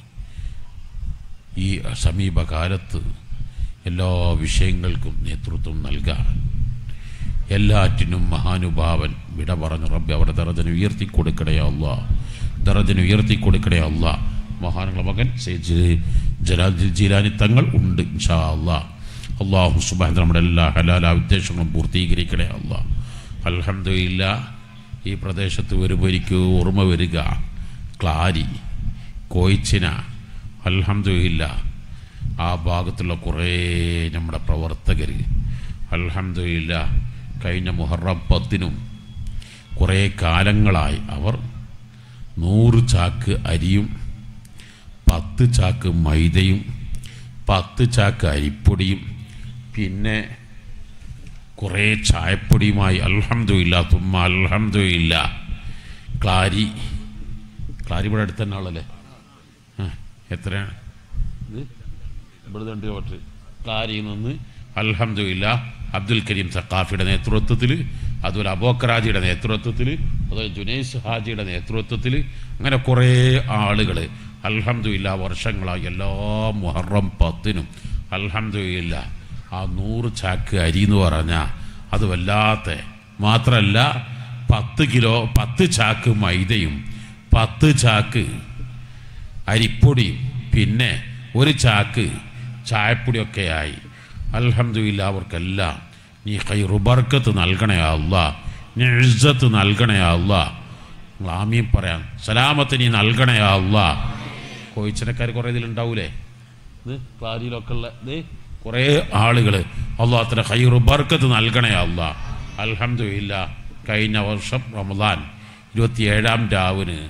ഈ സമീപകാലത്ത് എല്ലാ വിഷയങ്ങൾക്കും നേതൃത്വം നൽകാൻ എല്ലാറ്റിനും മഹാനുഭാവൻ വിട പറഞ്ഞു റബ്ബി അവരുടെ ദറജന ഉയർത്തി കൊടുക്കണേ അല്ല ദറജന ഉയർത്തി കൊടുക്കണേ അല്ല മഹാനുള്ള മകൻ സയ്യിദ് ജലാൽ ജീലാനി തങ്ങൾ ഉണ്ട് ഇൻഷാ അല്ലാ അള്ളാഹു സുബാൻ നമ്മുടെ എല്ലാ ഹലാല ഉദ്ദേശങ്ങളും പൂർത്തീകരിക്കണേ അല്ല അൽഹംദുലില്ല ഈ പ്രദേശത്ത് വരുമ്പോൾ എനിക്ക് ഓർമ്മ വരിക ക്ലാരി കോയിച്ചിന അൽഹംദുലില്ല ആ ഭാഗത്തുള്ള കുറേ നമ്മുടെ പ്രവർത്തകർ അൽഹംദുലില്ല കഴിഞ്ഞ മുഹറം പത്തിനും കുറേ കാലങ്ങളായി അവർ നൂറ് ചാക്ക് അരിയും പത്ത് ചാക്ക് മൈദയും പത്ത് ചാക്ക് അരിപ്പൊടിയും പിന്നെ കുറേ ചായപ്പൊടിയുമായി അൽഹംദുലില്ല തുമ്മ അൽഹംദുലില്ല ക്ലാരി ക്ലാരി ഇവിടെ അടുത്ത് തന്നെ ആളല്ലേ ആ എത്രയാണ് ഇത് ഇവിടെ രണ്ട് കിലോമീറ്റർ ക്ലാരിയിൽ നിന്ന് അൽഹംദുലില്ല അബ്ദുൽ കരീം സക്കാഫിയുടെ നേതൃത്വത്തിൽ അതുപോലെ അബോക്കറാജിയുടെ നേതൃത്വത്തിൽ അതുപോലെ ജുനൈസ് ഹാജിയുടെ നേതൃത്വത്തിൽ അങ്ങനെ കുറേ ആളുകൾ അൽഹംദുലില്ല വർഷങ്ങളായി എല്ലാ മുഹറം പത്തിനും അൽഹംദുലില്ല ആ നൂറ് ചാക്ക് അരി എന്ന് പറഞ്ഞാൽ അത് വല്ലാത്ത മാത്രമല്ല പത്ത് കിലോ പത്ത് ചാക്ക് മൈദയും പത്ത് ചാക്ക് അരിപ്പൊടിയും പിന്നെ ഒരു ചാക്ക് ചായപ്പൊടിയൊക്കെയായി അൽഹംദുലില്ല അവർക്കെല്ലാം നീ കൈറുബർക്കത്ത് നൽകണേ അല്ല നീ ഇസ്സത്ത് നൽകണേ അല്ല ആമീൻ പറയാം സലാമത്ത് നീ നൽകണേ അല്ല കോയിച്ചനക്കാർ കുറേ ഇതിലുണ്ടാവൂലേ ഇത് ക്ലാരിയിലൊക്കെ ഉള്ള ഇത് കുറേ ആളുകൾ അള്ളാഹ് അത്ര ഹൈറു ബർക്കത്ത് നൽകണേ അല്ല അൽഹംദുലില്ല കഴിഞ്ഞ വർഷം റമദാൻ ഇരുപത്തിയേഴാം രാവിന്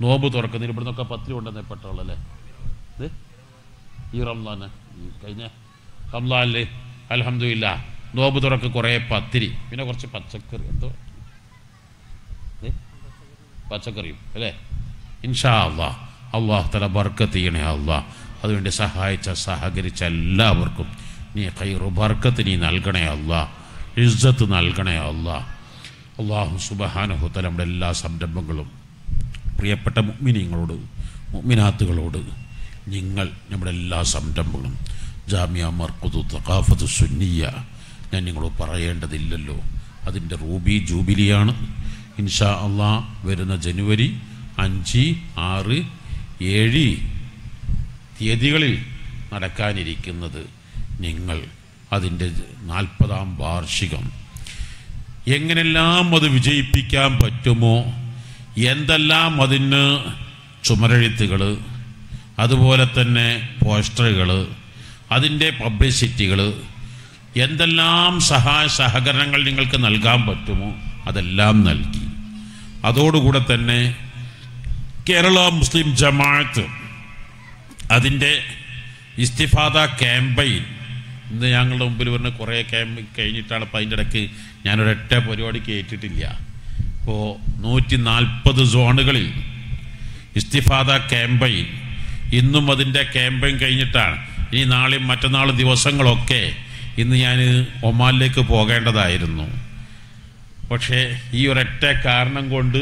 നോമ്പ് തുറക്കുന്നതിന് ഇവിടെ നിന്നൊക്കെ പത്തിരി കൊണ്ടുവന്നേ പെട്ടോളല്ലേ ഇത് ഈ റംലാന് ഈ കഴിഞ്ഞ റംലാനിൽ അലഹമില്ല നോമ്പ് തുറക്ക് കുറേ പത്തിരി പിന്നെ കുറച്ച് പച്ചക്കറി എന്തോ ഇത് പച്ചക്കറിയും അല്ലേ ഇൻഷാ അള്ളാ അള്ളാഹ് തല ബർക്കത്ത് ചെയ്യണേ അള്ളാഹ് അതുവേണ്ടി സഹായിച്ച സഹകരിച്ച എല്ലാവർക്കും നീ കൈറു ബർക്കത്ത് നീ നൽകണേ അള്ളാഹ് ഇസ്സത്ത് നൽകണേ അള്ളാഹ് അള്ളാഹു സുബഹാനഹുത്തല നമ്മുടെ എല്ലാ സംരംഭങ്ങളും പ്രിയപ്പെട്ട മുഗ്മിനീങ്ങളോട് മുഗ്മിനാത്തുകളോട് നിങ്ങൾ നമ്മുടെ എല്ലാ സംരംഭങ്ങളും ജാമ്യ മർക്കുതു തക്കാഫത്ത് സുന്നിയ ഞാൻ നിങ്ങളോട് പറയേണ്ടതില്ലല്ലോ അതിൻ്റെ റൂബി ജൂബിലിയാണ് ഇൻഷാ അള്ളാ വരുന്ന ജനുവരി അഞ്ച് ആറ് ഏഴ് തീയതികളിൽ നടക്കാനിരിക്കുന്നത് നിങ്ങൾ അതിൻ്റെ നാൽപ്പതാം വാർഷികം എങ്ങനെല്ലാം അത് വിജയിപ്പിക്കാൻ പറ്റുമോ എന്തെല്ലാം അതിന് ചുമരെഴുത്തുകൾ അതുപോലെ തന്നെ പോസ്റ്ററുകൾ അതിൻ്റെ പബ്ലിസിറ്റികൾ എന്തെല്ലാം സഹായ സഹകരണങ്ങൾ നിങ്ങൾക്ക് നൽകാൻ പറ്റുമോ അതെല്ലാം നൽകി അതോടുകൂടെ തന്നെ കേരള മുസ്ലിം ജമാഅത്ത് അതിൻ്റെ ഇസ്തിഫാദ ക്യാമ്പയിൻ ഇന്ന് ഞങ്ങളുടെ മുമ്പിൽ വരുന്ന കുറേ ക്യാമ്പ് കഴിഞ്ഞിട്ടാണ് അപ്പം അതിൻ്റെ ഇടയ്ക്ക് ഞാനൊരൊറ്റ പരിപാടി കേട്ടിട്ടില്ല ഇപ്പോൾ നൂറ്റി നാൽപ്പത് സോണുകളിൽ ഇസ്തിഫാദ ക്യാമ്പയിൻ ഇന്നും അതിൻ്റെ ക്യാമ്പയിൻ കഴിഞ്ഞിട്ടാണ് ഇനി നാളെയും മറ്റന്നാളും ദിവസങ്ങളൊക്കെ ഇന്ന് ഞാൻ ഒമാനിലേക്ക് പോകേണ്ടതായിരുന്നു പക്ഷേ ഈ ഒരൊറ്റ കാരണം കൊണ്ട്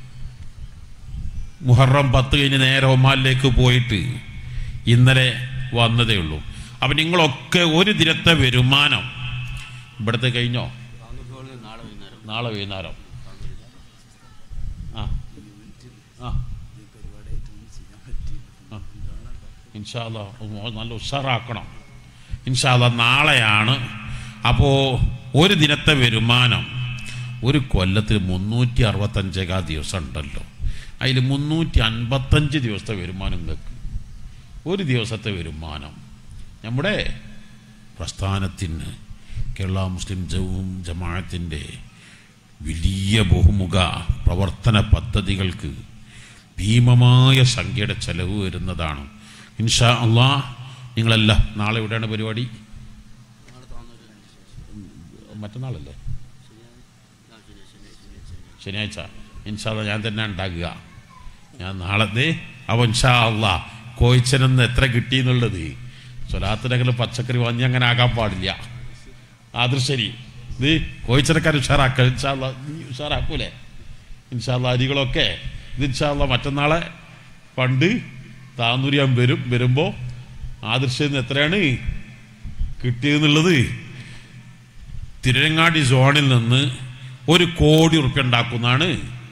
മുഹറം പത്ത് കഴിഞ്ഞ് നേരെ ഒമാനിലേക്ക് പോയിട്ട് ഇന്നലെ വന്നതേ ഉള്ളൂ അപ്പം നിങ്ങളൊക്കെ ഒരു ദിനത്തെ വരുമാനം ഇവിടുത്തെ കഴിഞ്ഞോ നാളെ വൈകുന്നേരം ആ ആ ആ. ഇൻഷാല്ല നല്ല ഉഷാറാക്കണം ഇൻഷാല്ല നാളെയാണ് അപ്പോൾ ഒരു ദിനത്തെ വരുമാനം ഒരു കൊല്ലത്തിൽ മുന്നൂറ്റി അറുപത്തഞ്ചേകാ ദിവസം ഉണ്ടല്ലോ അതിൽ മുന്നൂറ്റി അൻപത്തഞ്ച് ദിവസത്തെ വരുമാനം നിങ്ങൾക്ക് ഒരു ദിവസത്തെ വരുമാനം നമ്മുടെ പ്രസ്ഥാനത്തിന് കേരള മുസ്ലിം ജവും ജമാഅത്തിൻ്റെ വലിയ ബഹുമുഖ പ്രവർത്തന പദ്ധതികൾക്ക് ഭീമമായ സംഖ്യയുടെ ചെലവ് വരുന്നതാണ് ഇൻഷാ അള്ളാ നിങ്ങളല്ല നാളെ എവിടെയാണ് പരിപാടി മറ്റന്നാളല്ലേ ശനിയാഴ്ച ഇൻഷാ അള്ളാ ഞാൻ തന്നെ ഉണ്ടാക്കുക ഞാൻ നാളത്തെ അവ ഇൻഷാ അള്ളാ കോയിച്ചനെന്ന് എത്ര കിട്ടി എന്നുള്ളത് സ്വലാത്തിനകല് പച്ചക്കറി വാങ്ങി അങ്ങനെ ആകാൻ പാടില്ല അത് ശരി ഇത് കോയിച്ചനക്കാർ ഉഷാറാക്ക ഇൻഷാല്ല നീ ഉഷാറാക്കൂലേ ഇൻഷാല്ല അരികളൊക്കെ ഇത് ഇൻഷാല്ല മറ്റന്നാളെ പണ്ട് താന്നൂരിയാൻ വരും വരുമ്പോൾ ആദർശന്ന് എത്രയാണ് കിട്ടിയെന്നുള്ളത് തിരുരങ്ങാടി സോണിൽ നിന്ന് ഒരു കോടി ഉറുപ്പ്യ ഉണ്ടാക്കുന്നതാണ്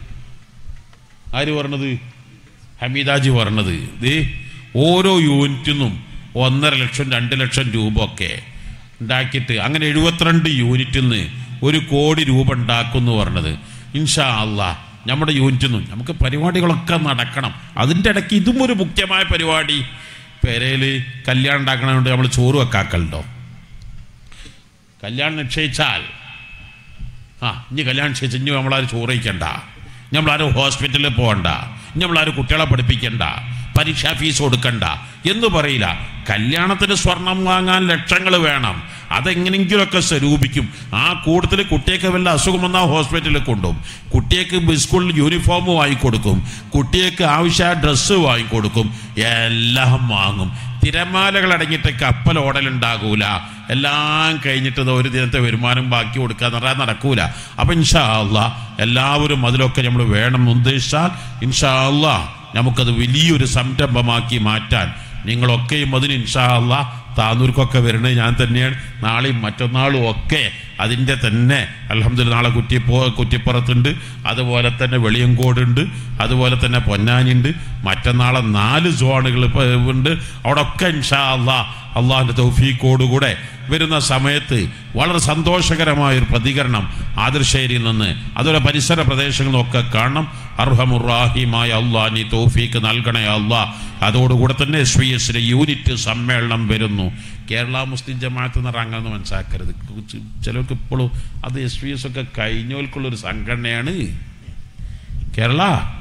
ആര് പറഞ്ഞത് ഹമീദാജി പറഞ്ഞത് ഇത് ഓരോ യൂണിറ്റിനും ഒന്നര ലക്ഷം രണ്ട് ലക്ഷം രൂപ ഒക്കെ ഉണ്ടാക്കിയിട്ട് അങ്ങനെ എഴുപത്തിരണ്ട് യൂണിറ്റിൽ നിന്ന് ഒരു കോടി രൂപ ഉണ്ടാക്കും എന്ന് പറഞ്ഞത് ഇൻഷാ അള്ളാ നമ്മുടെ യൂണിറ്റിൽ നിന്നും നമുക്ക് പരിപാടികളൊക്കെ നടക്കണം അതിൻ്റെ ഇടയ്ക്ക് ഇതും ഒരു മുഖ്യമായ പരിപാടി പെരയിൽ കല്യാണം ഉണ്ടാക്കണതുകൊണ്ട് നമ്മൾ ചോറ് വെക്കാക്കലുണ്ടോ കല്യാണം നിശ്ചയിച്ചാൽ ആ ഇനി കല്യാണം നിശ്ചയിച്ച് ഇനി നമ്മളാരും ചോറ് വയ്ക്കണ്ട ഇനി നമ്മളാരും ഹോസ്പിറ്റലിൽ പോകണ്ട ഇനി നമ്മളാരും കുട്ടികളെ പഠിപ്പിക്കണ്ട പരീക്ഷാ ഫീസ് കൊടുക്കണ്ട എന്ന് പറയില്ല കല്യാണത്തിന് സ്വർണം വാങ്ങാൻ ലക്ഷങ്ങൾ വേണം അതെങ്ങനെങ്കിലുമൊക്കെ സ്വരൂപിക്കും ആ കൂട്ടത്തിൽ കുട്ടിയൊക്കെ വല്ല അസുഖം വന്നാൽ ഹോസ്പിറ്റലിൽ കൊണ്ടുപോകും കുട്ടിയൊക്കെ സ്കൂളിൽ യൂണിഫോം വാങ്ങിക്കൊടുക്കും കുട്ടിയൊക്കെ ആവശ്യമായ ഡ്രസ്സ് വാങ്ങിക്കൊടുക്കും എല്ലാം വാങ്ങും തിരമാലകൾ അടങ്ങിയിട്ട് കപ്പൽ ഓടലുണ്ടാകൂല എല്ലാം കഴിഞ്ഞിട്ട് ഇത് ഒരു ദിനത്തെ വരുമാനം ബാക്കി കൊടുക്കുക എന്ന് പറഞ്ഞാൽ നടക്കൂല അപ്പൊ ഇൻഷാ അള്ളാ എല്ലാവരും അതിലൊക്കെ നമ്മൾ വേണം എന്ന് ഉദ്ദേശിച്ചാൽ ഇൻഷാ അള്ളാ നമുക്കത് വലിയൊരു സംരംഭമാക്കി മാറ്റാൻ നിങ്ങളൊക്കെയും അതിന് ഇൻഷാ അള്ളാ താന്നൂർക്കൊക്കെ വരുന്നത് ഞാൻ തന്നെയാണ് നാളെയും മറ്റന്നാളും ഒക്കെ അതിൻ്റെ തന്നെ അലഹമ്മദ് നാളെ കുറ്റിപ്പോ കുറ്റിപ്പുറത്തുണ്ട് അതുപോലെ തന്നെ വെളിയങ്കോടുണ്ട് അതുപോലെ തന്നെ പൊന്നാനിയുണ്ട് മറ്റന്നാളെ നാല് സോണുകൾ ഇപ്പോൾ ഉണ്ട് അവിടെ ഒക്കെ ഇൻഷാ അള്ളാ അള്ളാഹിൻ്റെ തൗഫീക്കോടുകൂടെ വരുന്ന സമയത്ത് വളരെ സന്തോഷകരമായ ഒരു പ്രതികരണം ആദർശേരിയിൽ നിന്ന് അതുപോലെ പരിസര പ്രദേശങ്ങളിലൊക്കെ കാണണം അർഹമുറാഹിമായ അള്ളാഹ് നീ തൗഫീക്ക് നൽകണേ അള്ളാഹ് അതോടുകൂടെ തന്നെ എസ് വി എസിലെ യൂണിറ്റ് സമ്മേളനം വരുന്നു കേരള മുസ്ലിം ജമാഅത്ത് എന്ന് പറഞ്ഞാൽ അങ്ങനെ മനസ്സിലാക്കരുത് ചി- ചിലർക്ക് ഇപ്പോഴും അത് എസ് വി എസ് ഒക്കെ കഴിഞ്ഞവർക്കുള്ളൊരു സംഘടനയാണ് കേരള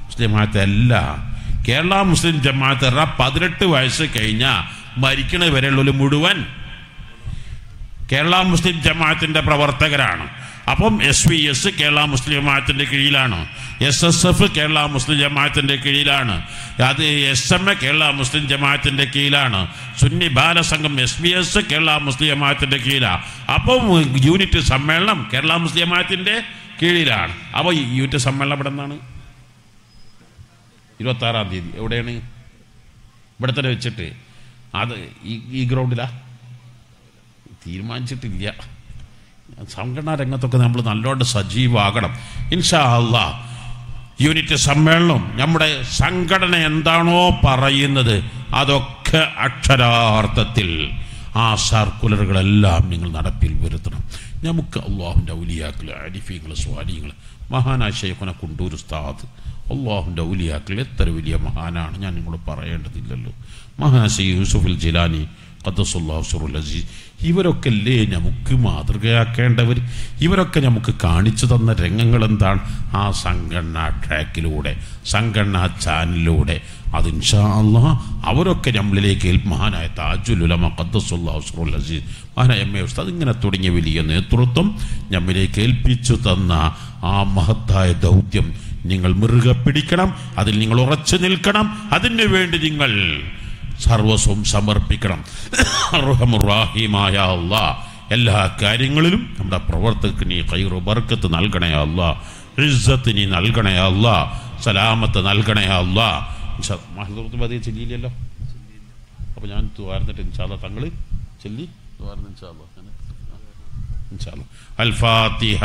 മുസ്ലിം ജമാഅത്ത് അല്ല കേരള മുസ്ലിം ജമാഅത്ത് പറഞ്ഞാൽ പതിനെട്ട് വയസ്സ് കഴിഞ്ഞാൽ മരിക്കണ വരെയുള്ള മുഴുവൻ കേരള മുസ്ലിം ജമാഅത്തിന്റെ പ്രവർത്തകരാണ് അപ്പം S V S Kerala Muslim ജമാഅത്തിന്റെ കീഴിലാണ് S S F Kerala Muslim ജമാഅത്തിന്റെ കീഴിലാണ് അത് S M A Kerala Muslim ജമാഅത്തിന്റെ കീഴിലാണ് Sunni Balasangham S B S Kerala Muslim ജമാഅത്തിന്റെ കീഴിലാണ് അപ്പം യൂണിറ്റ് സമ്മേളനം കേരള മുസ്ലിം ജമാഅത്തിന്റെ കീഴിലാണ് അപ്പോൾ ഈ യൂണിറ്റ് സമ്മേളനം ഇവിടെ നിന്നാണ് ഇരുപത്തി ആറാം തീയതി എവിടെയാണ് ഇവിടെ തന്നെ വെച്ചിട്ട് അത് ഈ ഈ ഗ്രൗണ്ടിലാ തീരുമാനിച്ചിട്ടില്ല സംഘടനാ രംഗത്തൊക്കെ നമ്മൾ നല്ലോണം സജീവമാകണം ഇൻഷാ അള്ളാ യൂണിറ്റ് സമ്മേളനം നമ്മുടെ സംഘടന എന്താണോ പറയുന്നത് അതൊക്കെ അക്ഷരാർത്ഥത്തിൽ ആ സർക്കുലറുകളെല്ലാം നിങ്ങൾ നടപ്പിൽ വരുത്തണം നമുക്ക് അള്ളാഹുൻ്റെ ഔലിയാക്കൾ അരിഫീങ്ങൾ സ്വാലിങ്ങൾ മഹാനായ ഷെയ്ഖുന കുണ്ടൂർ ഉസ്താദ് അള്ളാഹുൻ്റെ ഔലിയാക്കൾ എത്ര വലിയ മഹാനാണ് ഞാൻ നിങ്ങളോട് പറയേണ്ടതില്ലല്ലോ മഹാശി യൂസുഫുൽ ജിലാനി ഖദ്ദസുല്ലാഹു സുറുൽ അസീസ് ഇവരൊക്കെ അല്ലേ നമുക്ക് മാതൃകയാക്കേണ്ടവർ ഇവരൊക്കെ നമുക്ക് കാണിച്ചു തന്ന രംഗങ്ങൾ എന്താണ് ആ സംഘടനാ ട്രാക്കിലൂടെ സംഘടനാ ചാനലിലൂടെ അത് ഇൻഷാ അള്ളാഹ് അവരൊക്കെ നമ്മളിലേക്ക് ഏൽ- മഹാനായ താജുൽ ഉലമ ഖദ്ദസുല്ലാഹു സുറുൽ അസീസ് മഹാനായ എം എ ഉസ്താദ് ഇങ്ങനെ തുടങ്ങിയ വലിയ നേതൃത്വം നമ്മിലേക്ക് ഏൽപ്പിച്ചു തന്ന ആ മഹത്തായ ദൗത്യം നിങ്ങൾ മുറുകെ പിടിക്കണം അതിൽ നിങ്ങൾ ഉറച്ചു നിൽക്കണം അതിനു വേണ്ടി നിങ്ങൾ സർവസ്വം സമർപ്പിക്കണം അർഹമുറാഹിമായ അള്ളാ എല്ലാ കാര്യങ്ങളിലും നമ്മുടെ പ്രവർത്തകർക്ക് നീ കൈറു ബർക്കത്ത് നൽകണേ അല്ലാ ഇസ്സത്ത് നീ നൽകണേ അല്ലാ സലാമത്ത് നൽകണേ അല്ലാ മഹദൂർത്ത് ചെല്ലിയില്ലല്ലോ അപ്പോൾ ഞാൻ തുവാർന്നിട്ട് ഇൻഷാല്ല തങ്ങൾ ചെല്ലി തുവാർന്ന് ഇൻഷാല്ല ഇൻഷാല്ല അൽ ഫാത്തിഹ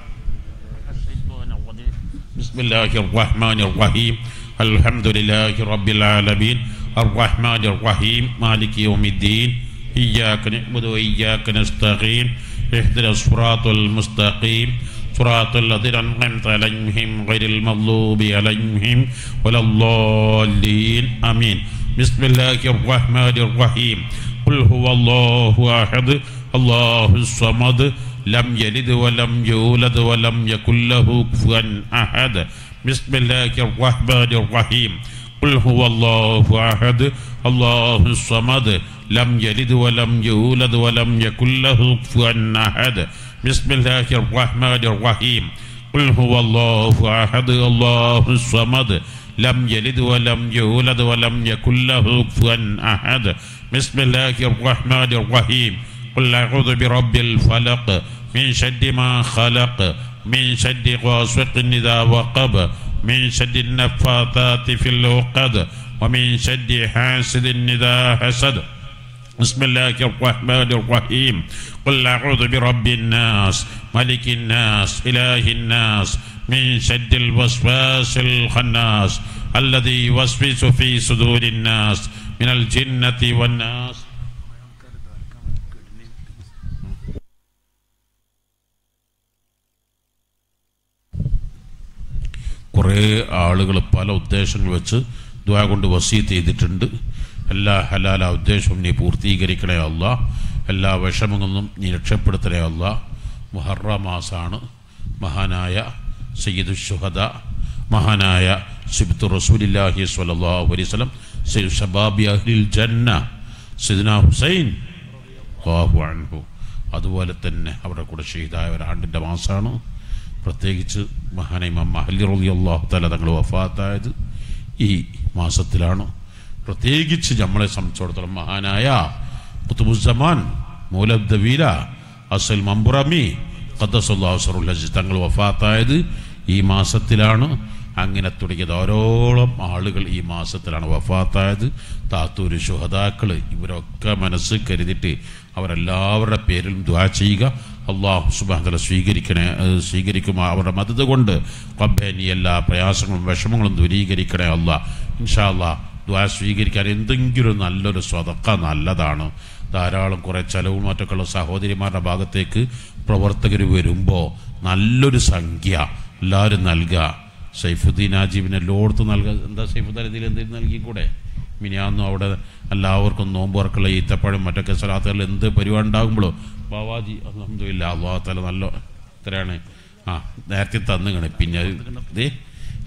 بسم الله الرحمن الرحيم الحمد لله رب العالمين الرحمن الرحيم مالك يوم الدين إياك نعبد وإياك نستعين اهدنا الصراط المستقيم صراط الذين أنعمت عليهم غير المغضوب عليهم ولا الضالين آمين بسم الله الرحمن الرحيم قل هو الله أحد الله الصمد لم يلد ولم يولد ولم يكن له كفوا أحد بسم الله الرحمن الرحيم قل هو الله أحد الله الصمد لم يلد ولم يولد ولم يكن له كفوا أحد بسم الله الرحمن الرحيم قل هو الله أحد الله الصمد لم يلد ولم يولد ولم يكن له كفوا أحد بسم الله الرحمن الرحيم قل أعوذ برب الفلق من شد ما خلق من شد غاسق إذا وقب من شد النفاثات في العقد ومن شد حاسد إذا حسد بسم الله الرحمن الرحيم قل أعوذ برب الناس ملك الناس إله الناس من شد الوسواس الخناس الذي يوسوس في صدور الناس من الجنة والناس കുറേ ആളുകൾ പല ഉദ്ദേശങ്ങൾ വെച്ച് ദ്വാ കൊണ്ട് വസീത്ത് ചെയ്തിട്ടുണ്ട് എല്ലാ ഹലാല ഉദ്ദേശവും നീ പൂർത്തീകരിക്കണേ അല്ല എല്ലാ വിഷമങ്ങളൊന്നും നീ രക്ഷപ്പെടുത്തണേ അല്ല മുഹറ മാസാണ് മഹാനായ സയ്യിദ് ഷുഹദ മഹാനായ സിബ്തു റസൂലില്ലാഹി സ്വല്ലല്ലാഹു അലൈഹി വസല്ലം സയ്യിദ് ഷബാബി അഹ്ലിൽ ജന്ന സിദ്ന ഹുസൈൻ അല്ലാഹു അൻഹു അതുപോലെ തന്നെ അവരുടെ കൂടെ ഷഹീദായ ഒരാണ്ടിൻ്റെ മാസമാണ് പ്രത്യേകിച്ച് മഹാനൈമ മഹലി റലി അള്ളാഹു തല തങ്ങൾ വഫാത്തായത് ഈ മാസത്തിലാണ് പ്രത്യേകിച്ച് നമ്മളെ സംബന്ധിച്ചിടത്തോളം മഹാനായ കുത്തുബുസമാൻ മൂലബ്ദവീര അസൽ മമ്പുറമി ഖദ്ദസുല്ലാഹുസറുൽ ഹജ് തങ്ങൾ വഫാത്തായത് ഈ മാസത്തിലാണ് അങ്ങനെ തുടങ്ങിയത് ഓരോളം ആളുകൾ ഈ മാസത്തിലാണ് വഫാത്തായത് താത്തൂര് ശുഹതാക്കൾ ഇവരൊക്കെ മനസ്സ് കരുതിയിട്ട് അവരെല്ലാവരുടെ പേരിലും ദ്വാ ചെയ്യുക അള്ളാഹു സുബാന്തല സ്വീകരിക്കണേ അത് സ്വീകരിക്കുമോ അവരുടെ മദത് കൊണ്ട് റബ്ബേ നീ എല്ലാ പ്രയാസങ്ങളും വിഷമങ്ങളും ദൂരീകരിക്കണേ അള്ളാഹ് ഇൻഷാ അള്ളാഹ് ദ്വാ സ്വീകരിക്കാൻ എന്തെങ്കിലും നല്ലൊരു സ്വതക്ക നല്ലതാണ് ധാരാളം കുറേ ചെലവും മറ്റൊക്കെ ഉള്ള സഹോദരിമാരുടെ ഭാഗത്തേക്ക് പ്രവർത്തകർ വരുമ്പോൾ നല്ലൊരു സംഖ്യ എല്ലാവരും നൽകുക സൈഫുദ്ദീൻ ആജീബിനെ എല്ലായിടത്തും നൽകുക എന്താ സൈഫുദ്ദീൻ ഇതിൽ എന്തെങ്കിലും നൽകിക്കൂടെ മിനിയാന്നും അവിടെ എല്ലാവർക്കും നോമ്പുറക്കുള്ള ഈത്തപ്പഴം മറ്റൊക്കെ സ്ഥലത്തുകളിൽ എന്ത് പരിപാടി ഉണ്ടാകുമ്പോഴോ ബാവാജി അലഹമില്ല അള്ളാഹത്തല നല്ല ഇത്രയാണ് ആ നേരത്തെ തന്നുകണ് പിന്നെ ദേ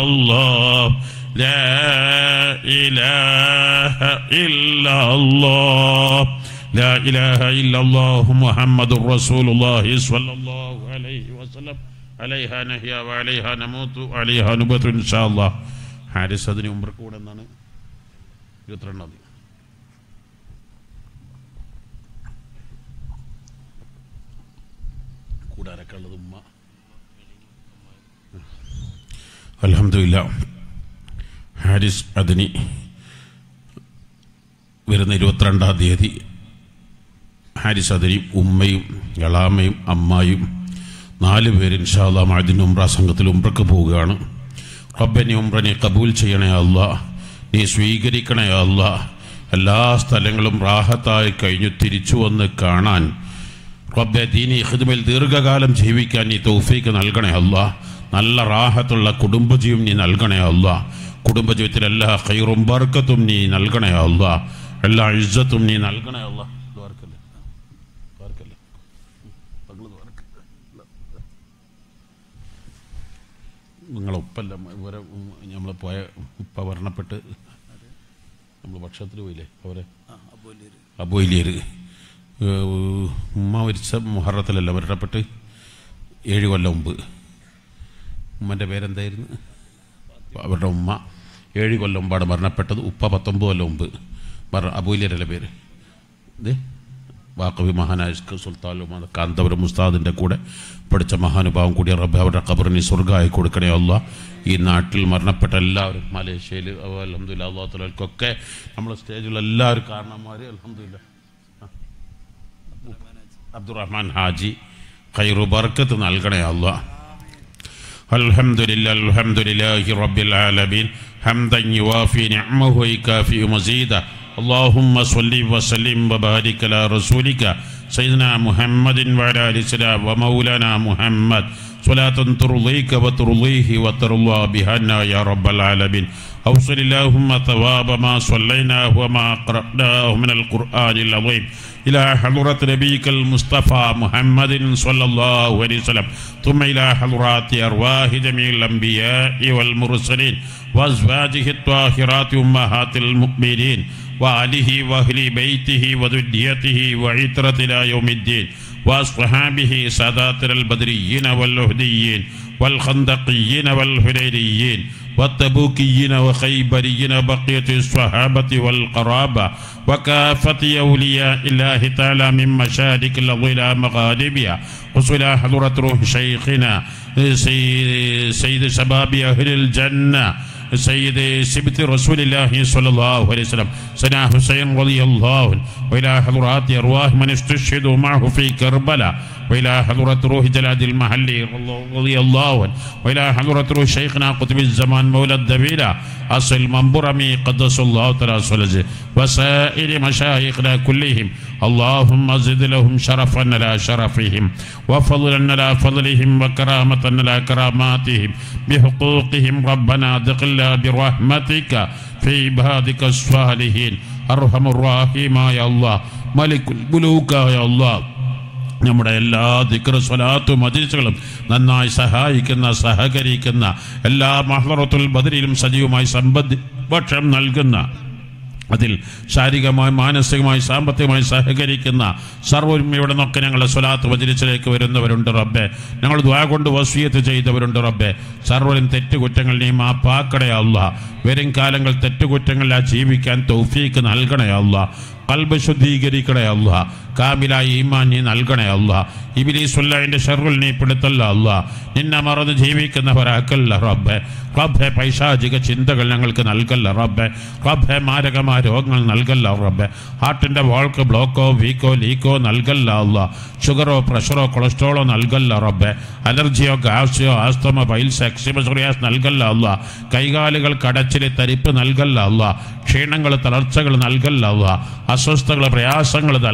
الله لا إله إلا الله لا إله إلا الله محمد رسول الله صلى الله عليه وسلم عليها نحيا وعليها نموت وعليها نبت إن شاء الله ഹാരിസ് അതിന് ഉമ്രക്ക് കൂടെ എന്നാണ് ഇരുപത്തിരണ്ടാം തീയതി കൂടാരൊക്കെ ഉള്ളത് ഉമ്മ അലഹമില്ല ഹാരിസ് അതിനി വരുന്ന ഇരുപത്തിരണ്ടാം തീയതി ഹാരിസ് അതിനി ഉമ്മയും എളാമയും അമ്മായും നാല് പേര് ഇൻഷാല്ലാ മഴദിന് ഉംറ സംഘത്തിൽ ഉംറക്ക് പോവുകയാണ് റബ്ബനെ ഉംറനെ കബൂൽ ചെയ്യണേ അല്ല നീ സ്വീകരിക്കണേ അല്ല എല്ലാ സ്ഥലങ്ങളും റാഹത്തായി കഴിഞ്ഞു തിരിച്ചു വന്ന് കാണാൻ റബ്ബെ ദീനി ഹിദ്മയിൽ ദീർഘകാലം ജീവിക്കാൻ നീ തൗഫീക്ക് നൽകണേ അല്ല നല്ല റാഹത്തുള്ള കുടുംബജീവൻ നീ നൽകണേ അല്ല കുടുംബജീവിതത്തിൽ എല്ലാ ഖൈറും ബർക്കത്തും നീ നൽകണേ അല്ല എല്ലാ ഇജ്ജത്തും നീ നൽകണേ അല്ല ദ്വാരക്കല്ലേ ദ്വാരക്കല്ലേ തങ്ങള് ദ്വാരക്കല്ലേ നിങ്ങളെ ഉപ്പല്ല ഇവരെ നമ്മൾ പോയ ഉപ്പ മരണപ്പെട്ട് നമ്മൾ ഭക്ഷണത്തിൽ പോയില്ലേ അവരെ അബോയിലിയർ ഉമ്മ മരിച്ച മുഹറത്തിലല്ല മരണപ്പെട്ട് ഏഴ് കൊല്ലം മുമ്പ് ഉമ്മൻ്റെ പേരെന്തായിരുന്നു അവരുടെ ഉമ്മ ഏഴ് കൊല്ലം മുമ്പാണ് മരണപ്പെട്ടത് ഉപ്പ പത്തൊമ്പത് കൊല്ലം മുമ്പ് മര അബൂലിയരല്ലേ പേര് ഇതേ വാക്കവി മഹാനായ സുൽത്താൻ ഉമ്മ കാന്തപുരം മുസ്താദിൻ്റെ കൂടെ പഠിച്ച മഹാനുഭാവം കൂടിയ റബ്ബ് അവരുടെ ഖബറിന് സ്വർഗ്ഗമായി കൊടുക്കണേ അല്ല ഈ നാട്ടിൽ മരണപ്പെട്ട എല്ലാവരും മലേഷ്യയിൽ അലഹമില്ല അള്ളാഹുലക്കൊക്കെ നമ്മളെ സ്റ്റേജിലുള്ള എല്ലാവരും കാരണന്മാർ അലഹമില്ല അബ്ദുറഹ്മാൻ ഹാജി ഖൈറു ബർക്കത്ത് നൽകണേ അല്ലാ الحمد لله الحمد لله رب العالمين حمدا يوافي نعمه ويكافئ مزيدا اللهم صل وسلم وبارك على رسولك سيدنا محمد وعلى ال سيدنا ومولانا محمد صلاة ترضيك وترضيه وترضى بها يا رب العالمين أوصل اللهم ثواب ما صليناه وما قرأناه من القرآن العظيم إلى حضرة نبيك المصطفى محمد صلى الله عليه وسلم ثم إلى حضرات أرواح جميع الأنبياء والمرسلين وأزواجه الطاهرات أمهات المؤمنين وآله وأهل بيته وذريته وعترة إلى يوم الدين وأصحابه سادات البدريين واللهديين والخندقيين والحريريين والتبوكيين وخيبريين بقية الصحابة والقرابة وكافة أولياء الله تعالى من مشارق الأرض إلى مغاربها وصل حضرة روح شيخنا سيد, سيد شباب أهل الجنة سيد سبت رسول الله صلى الله عليه وسلم سنا حسين رضي الله عنه وإلى حضرات أرواح من استشهدوا معه في كربلاء وإلى حضرة روح جلاد المحلي رضي الله عنه وإلى حضرة روح شيخنا قطب الزمان مولى الدبيلة أصل منبرمي قدس الله تعالى صلى وسائر مشايخنا كلهم اللهم زد لهم شرفا على شرفهم وفضلا على فضلهم وكرامة على كراماتهم بحقوقهم ربنا ادخل برحمتك في عبادك الصالحين أرحم الراحمين يا الله ملك الملوك يا الله നമ്മുടെ എല്ലാ ദിക്ര സ്വലാത്തും മജിസുകളും നന്നായി സഹായിക്കുന്ന സഹകരിക്കുന്ന എല്ലാ മഹ്ലറത്തുൽ ബദരിലും സജീവമായി സമ്പദ് ഭക്ഷണം നൽകുന്ന അതിൽ ശാരീരികമായി മാനസികമായി സാമ്പത്തികമായി സഹകരിക്കുന്ന സർവരും ഇവിടെ നിന്നൊക്കെ ഞങ്ങളുടെ സ്വലാത്ത് വചരിച്ചിലേക്ക് വരുന്നവരുണ്ട് റബ്ബെ ഞങ്ങൾ ദ്വാ കൊണ്ട് വസീയത്ത് ചെയ്തവരുണ്ട് റബ്ബെ സർവരും തെറ്റുകുറ്റങ്ങൾ നീ മാപ്പാക്കണേ അല്ല വരും കാലങ്ങൾ തെറ്റുകുറ്റങ്ങളിൽ ആ ജീവിക്കാൻ തൗഫീക്ക് നൽകണേ അല്ല കൽബ് ശുദ്ധീകരിക്കണേ അല്ല കാമിലായി ഈമാൻ നീ നൽകണേ അല്ല ഇബിലീസുല്ലതിൻ്റെ ഷെറുൽ നീ പിടുത്തല്ല അല്ല നിന്നെ മറന്ന് ജീവിക്കുന്നവരാക്കല്ല റബ്ബെ റബ്ബെ പൈശാചിക ചിന്തകൾ ഞങ്ങൾക്ക് നൽകല്ല റബ്ബെ റബ്ബെ മാരകമായ രോഗങ്ങൾ നൽകല്ല റബ്ബെ ഹാർട്ടിൻ്റെ വാൾക്ക് ബ്ലോക്കോ വീക്കോ ലീക്കോ നൽകല്ല അല്ല ഷുഗറോ പ്രഷറോ കൊളസ്ട്രോളോ നൽകല്ല റബ്ബെ അലർജിയോ ഗ്യാസിയോ ആസ്തമ പൈൽസ് എക്സിമസോറിയാസ് നൽകല്ല അല്ല കൈകാലുകൾ കടച്ചിൽ തരിപ്പ് നൽകല്ല അല്ല ക്ഷീണങ്ങൾ തളർച്ചകൾ നൽകല്ല അല്ല അസ്വസ്ഥകൾ പ്രയാസങ്ങൾ നൽകല്ല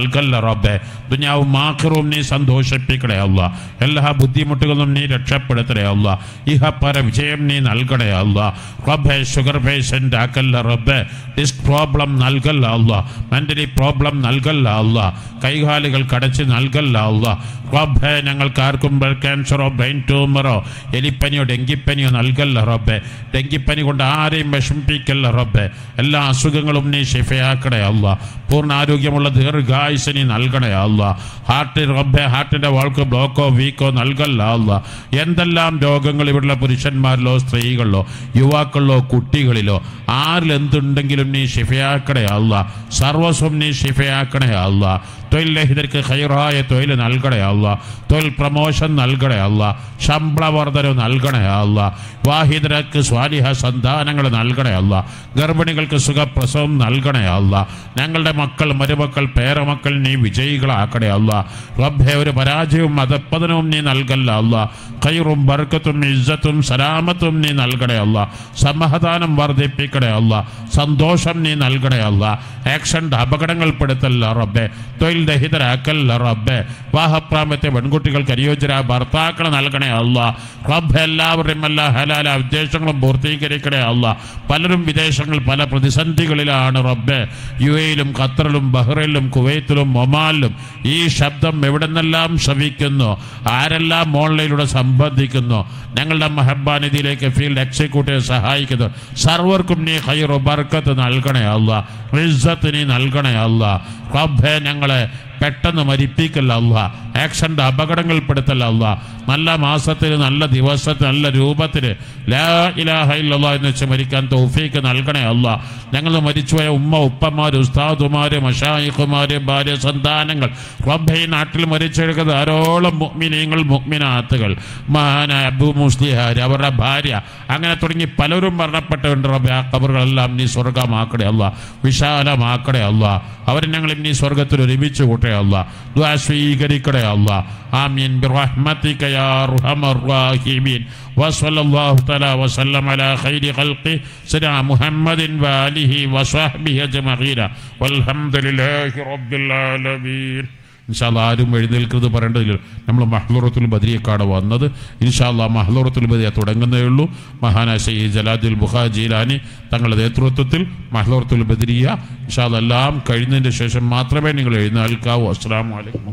റബ്ബെ ദുനിയാവും മാഖിറും നീ സന്തോഷിപ്പിക്കണേ അല്ല എല്ലാ ബുദ്ധിമുട്ടുകളും നീ രക്ഷപ്പെടുത്തണേ അല്ല ഇഹ പര വിജയം നീ നൽകണേ അല്ല റബ്ബെ ഷുഗർ പേഷ്യൻ്റ് ആക്കല്ല റബ്ബെ ഡിസ്ക് പ്രോബ്ലം നൽകല്ല അല്ല മെൻ്റലി പ്രോബ്ലം നൽകല്ല അല്ല കൈകാലുകൾ കടച്ച് നൽകല്ല അല്ല റബ്ബെ ഞങ്ങൾക്ക് ആർക്കും ബ്ലഡ് ക്യാൻസറോ ബ്രെയിൻ ട്യൂമറോ എലിപ്പനിയോ ഡെങ്കിപ്പനിയോ നൽകല്ല റബ്ബെ ഡെങ്കിപ്പനി കൊണ്ട് ആരെയും വിഷമിപ്പിക്കല്ല റബ്ബെ എല്ലാ അസുഖങ്ങളും നീ ഷിഫയാക്കണേ അല്ല പൂർണ്ണ ആരോഗ്യമുള്ള ദീർഘായുസ് നീ നൽകണേ അല്ല ഹാർട്ട് റബ്ബെ ഹാർട്ടിൻ്റെ വാൾക്ക് ബ്ലോക്കോ വീക്കോ നൽകല്ല അല്ല എന്തെല്ലാം രോഗങ്ങൾ ഇവിടെയുള്ള പുരുഷന്മാരിലോ സ്ത്രീകളിലോ യുവാക്കളിലോ കുട്ടികളിലോ ആരിൽ എന്തുണ്ടെങ്കിലും നീ ഷിഫയാക്കണേ അല്ല സർവസ്വം നീ ഷിഫയാക്കണേ അല്ല തൊഴിൽ രഹിതർക്ക് ഹൈറായ തൊഴിൽ നൽകണേ അല്ല തൊഴിൽ പ്രമോഷൻ നൽകണേ അല്ല ശമ്പള വർധന നൽകണേ അല്ല വാഹിതർക്ക് സ്വാലിഹ സന്താനങ്ങൾ നൽകണേ അല്ല ഗർഭിണികൾക്ക് സുഖപ്രസവം നൽകണേ അല്ല ഞങ്ങളുടെ മക്കൾ മരുമക്കൾ പേരമക്കൾ നീ വിജയികളാക്കണേ അല്ല റബ്ബെ ഒരു പരാജയവും മതപ്പതനവും നീ നൽകല്ല അല്ല ഖൈറും ബർക്കത്തും ഇജ്ജത്തും സലാമത്തും നീ നൽകണേ അല്ല സമാധാനം വർദ്ധിപ്പിക്കണേ അല്ല സന്തോഷം നീ നൽകണേ അല്ല ആക്ഷൻ്റെ അപകടങ്ങൾ പെടുത്തല്ല റബ്ബെ തൊഴിൽ രഹിതരാക്കല്ല റബ്ബെ വാഹപ്രാമത്തെ പെൺകുട്ടികൾക്ക് അനുയോജ്യരായ ഭർത്താക്കളെ നൽകണേ അല്ല റബ്ബ് എല്ലാവരുടെയും എല്ലാ ഹലാല ഉദ്ദേശങ്ങളും പൂർത്തീകരിക്കണേ അല്ല പലരും വിദേശങ്ങൾ പല പ്രതിസന്ധികളിലാണ് റബ്ബെ യു എയിലും ഖത്തറിലും ബഹ്റൈനിലും കുവൈത്തിലും ഒമാനിലും ഈ ശബ്ദം എവിടെ നിന്നെല്ലാം ശ്രവിക്കുന്നു ആരെല്ലാം ഓൺലൈനിലൂടെ സംബന്ധിക്കുന്നു ഞങ്ങളുടെ മഹബാനിധിയിലേക്ക് ഫീൽഡ് എക്സിക്യൂട്ടീവ് സഹായിക്കുന്നു സർവർക്കും നീ ഹൈറു ബർക്കത്ത് നൽകണേ അല്ല റിസത്ത് നീ നൽകണേ അല്ല റബ്ബെ ഞങ്ങളെ പെട്ടെന്ന് മരിപ്പിക്കല്ല അല്ല ആക്ഷൻ്റെ അപകടങ്ങൾപ്പെടുത്തല്ല അല്ല നല്ല മാസത്തിൽ നല്ല ദിവസത്തിൽ നല്ല രൂപത്തിൽ ലാ ഇലാഹ ഇല്ലല്ലാ എന്ന് വെച്ച് മരിക്കാൻ തൗഫീക്ക് നൽകണേ അല്ല ഞങ്ങൾ മരിച്ചുപോയ ഉമ്മ ഉപ്പമാർ ഉസ്താദുമാര് മഷായിഖുമാര് ഭാര്യ സന്താനങ്ങൾ റബ്ബെ ഈ നാട്ടിൽ മരിച്ചെടുക്കുന്ന ധാരോളം മുഗ്മിനീങ്ങൾ മുഗ്മിനാത്തുകൾ മഹാനായ അബു മുസ്ലിഹാർ അവരുടെ ഭാര്യ അങ്ങനെ തുടങ്ങി പലരും മരണപ്പെട്ടുകൊണ്ട് റബ്ബെ ആ കബറുകളെല്ലാം നീ സ്വർഗമാക്കണേ അല്ല വിശാലമാക്കണേ അല്ല അവർ ഞങ്ങൾ നീ സ്വർഗത്തിൽ ഒരുമിച്ച് കൂട്ടേ അല്ല ദ്വാ സ്വീകരിക്കണേ അല്ല ആമീൻ ബിറഹ്മതിക യാ അർഹമർ റഹീമീൻ وصلى الله تعالى وسلم على خير خلقه سيدنا محمد وآله وصحبه أجمعين والحمد لله رب العالمين ഇൻഷാല്ല ആരും എഴുന്നേൽക്കുന്നത് പറയേണ്ടതില്ല നമ്മൾ മഹ്ലൂറത്തുൽ ബദരിയേക്കാണ് വന്നത് ഇൻഷാല്ല മഹ്ലൂറത്തുൽ ബദരിയ തുടങ്ങുന്നേ ഉള്ളൂ മഹാനായ ഷെയ് ജലാദുൽ ബുഖാ ജീലാനി തങ്ങളുടെ നേതൃത്വത്തിൽ മഹ്ലൂറത്തുൽ ബദരിയ ഇൻഷാല്ല എല്ലാം കഴിഞ്ഞതിന് ശേഷം മാത്രമേ നിങ്ങൾ എഴുന്നേൽക്കാവൂ അസ്സാം വലൈക്കും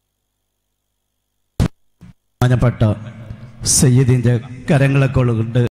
ബഹുമാനപ്പെട്ട സയ്യിദിൻ്റെ കരങ്ങളെ കൊണ്ട്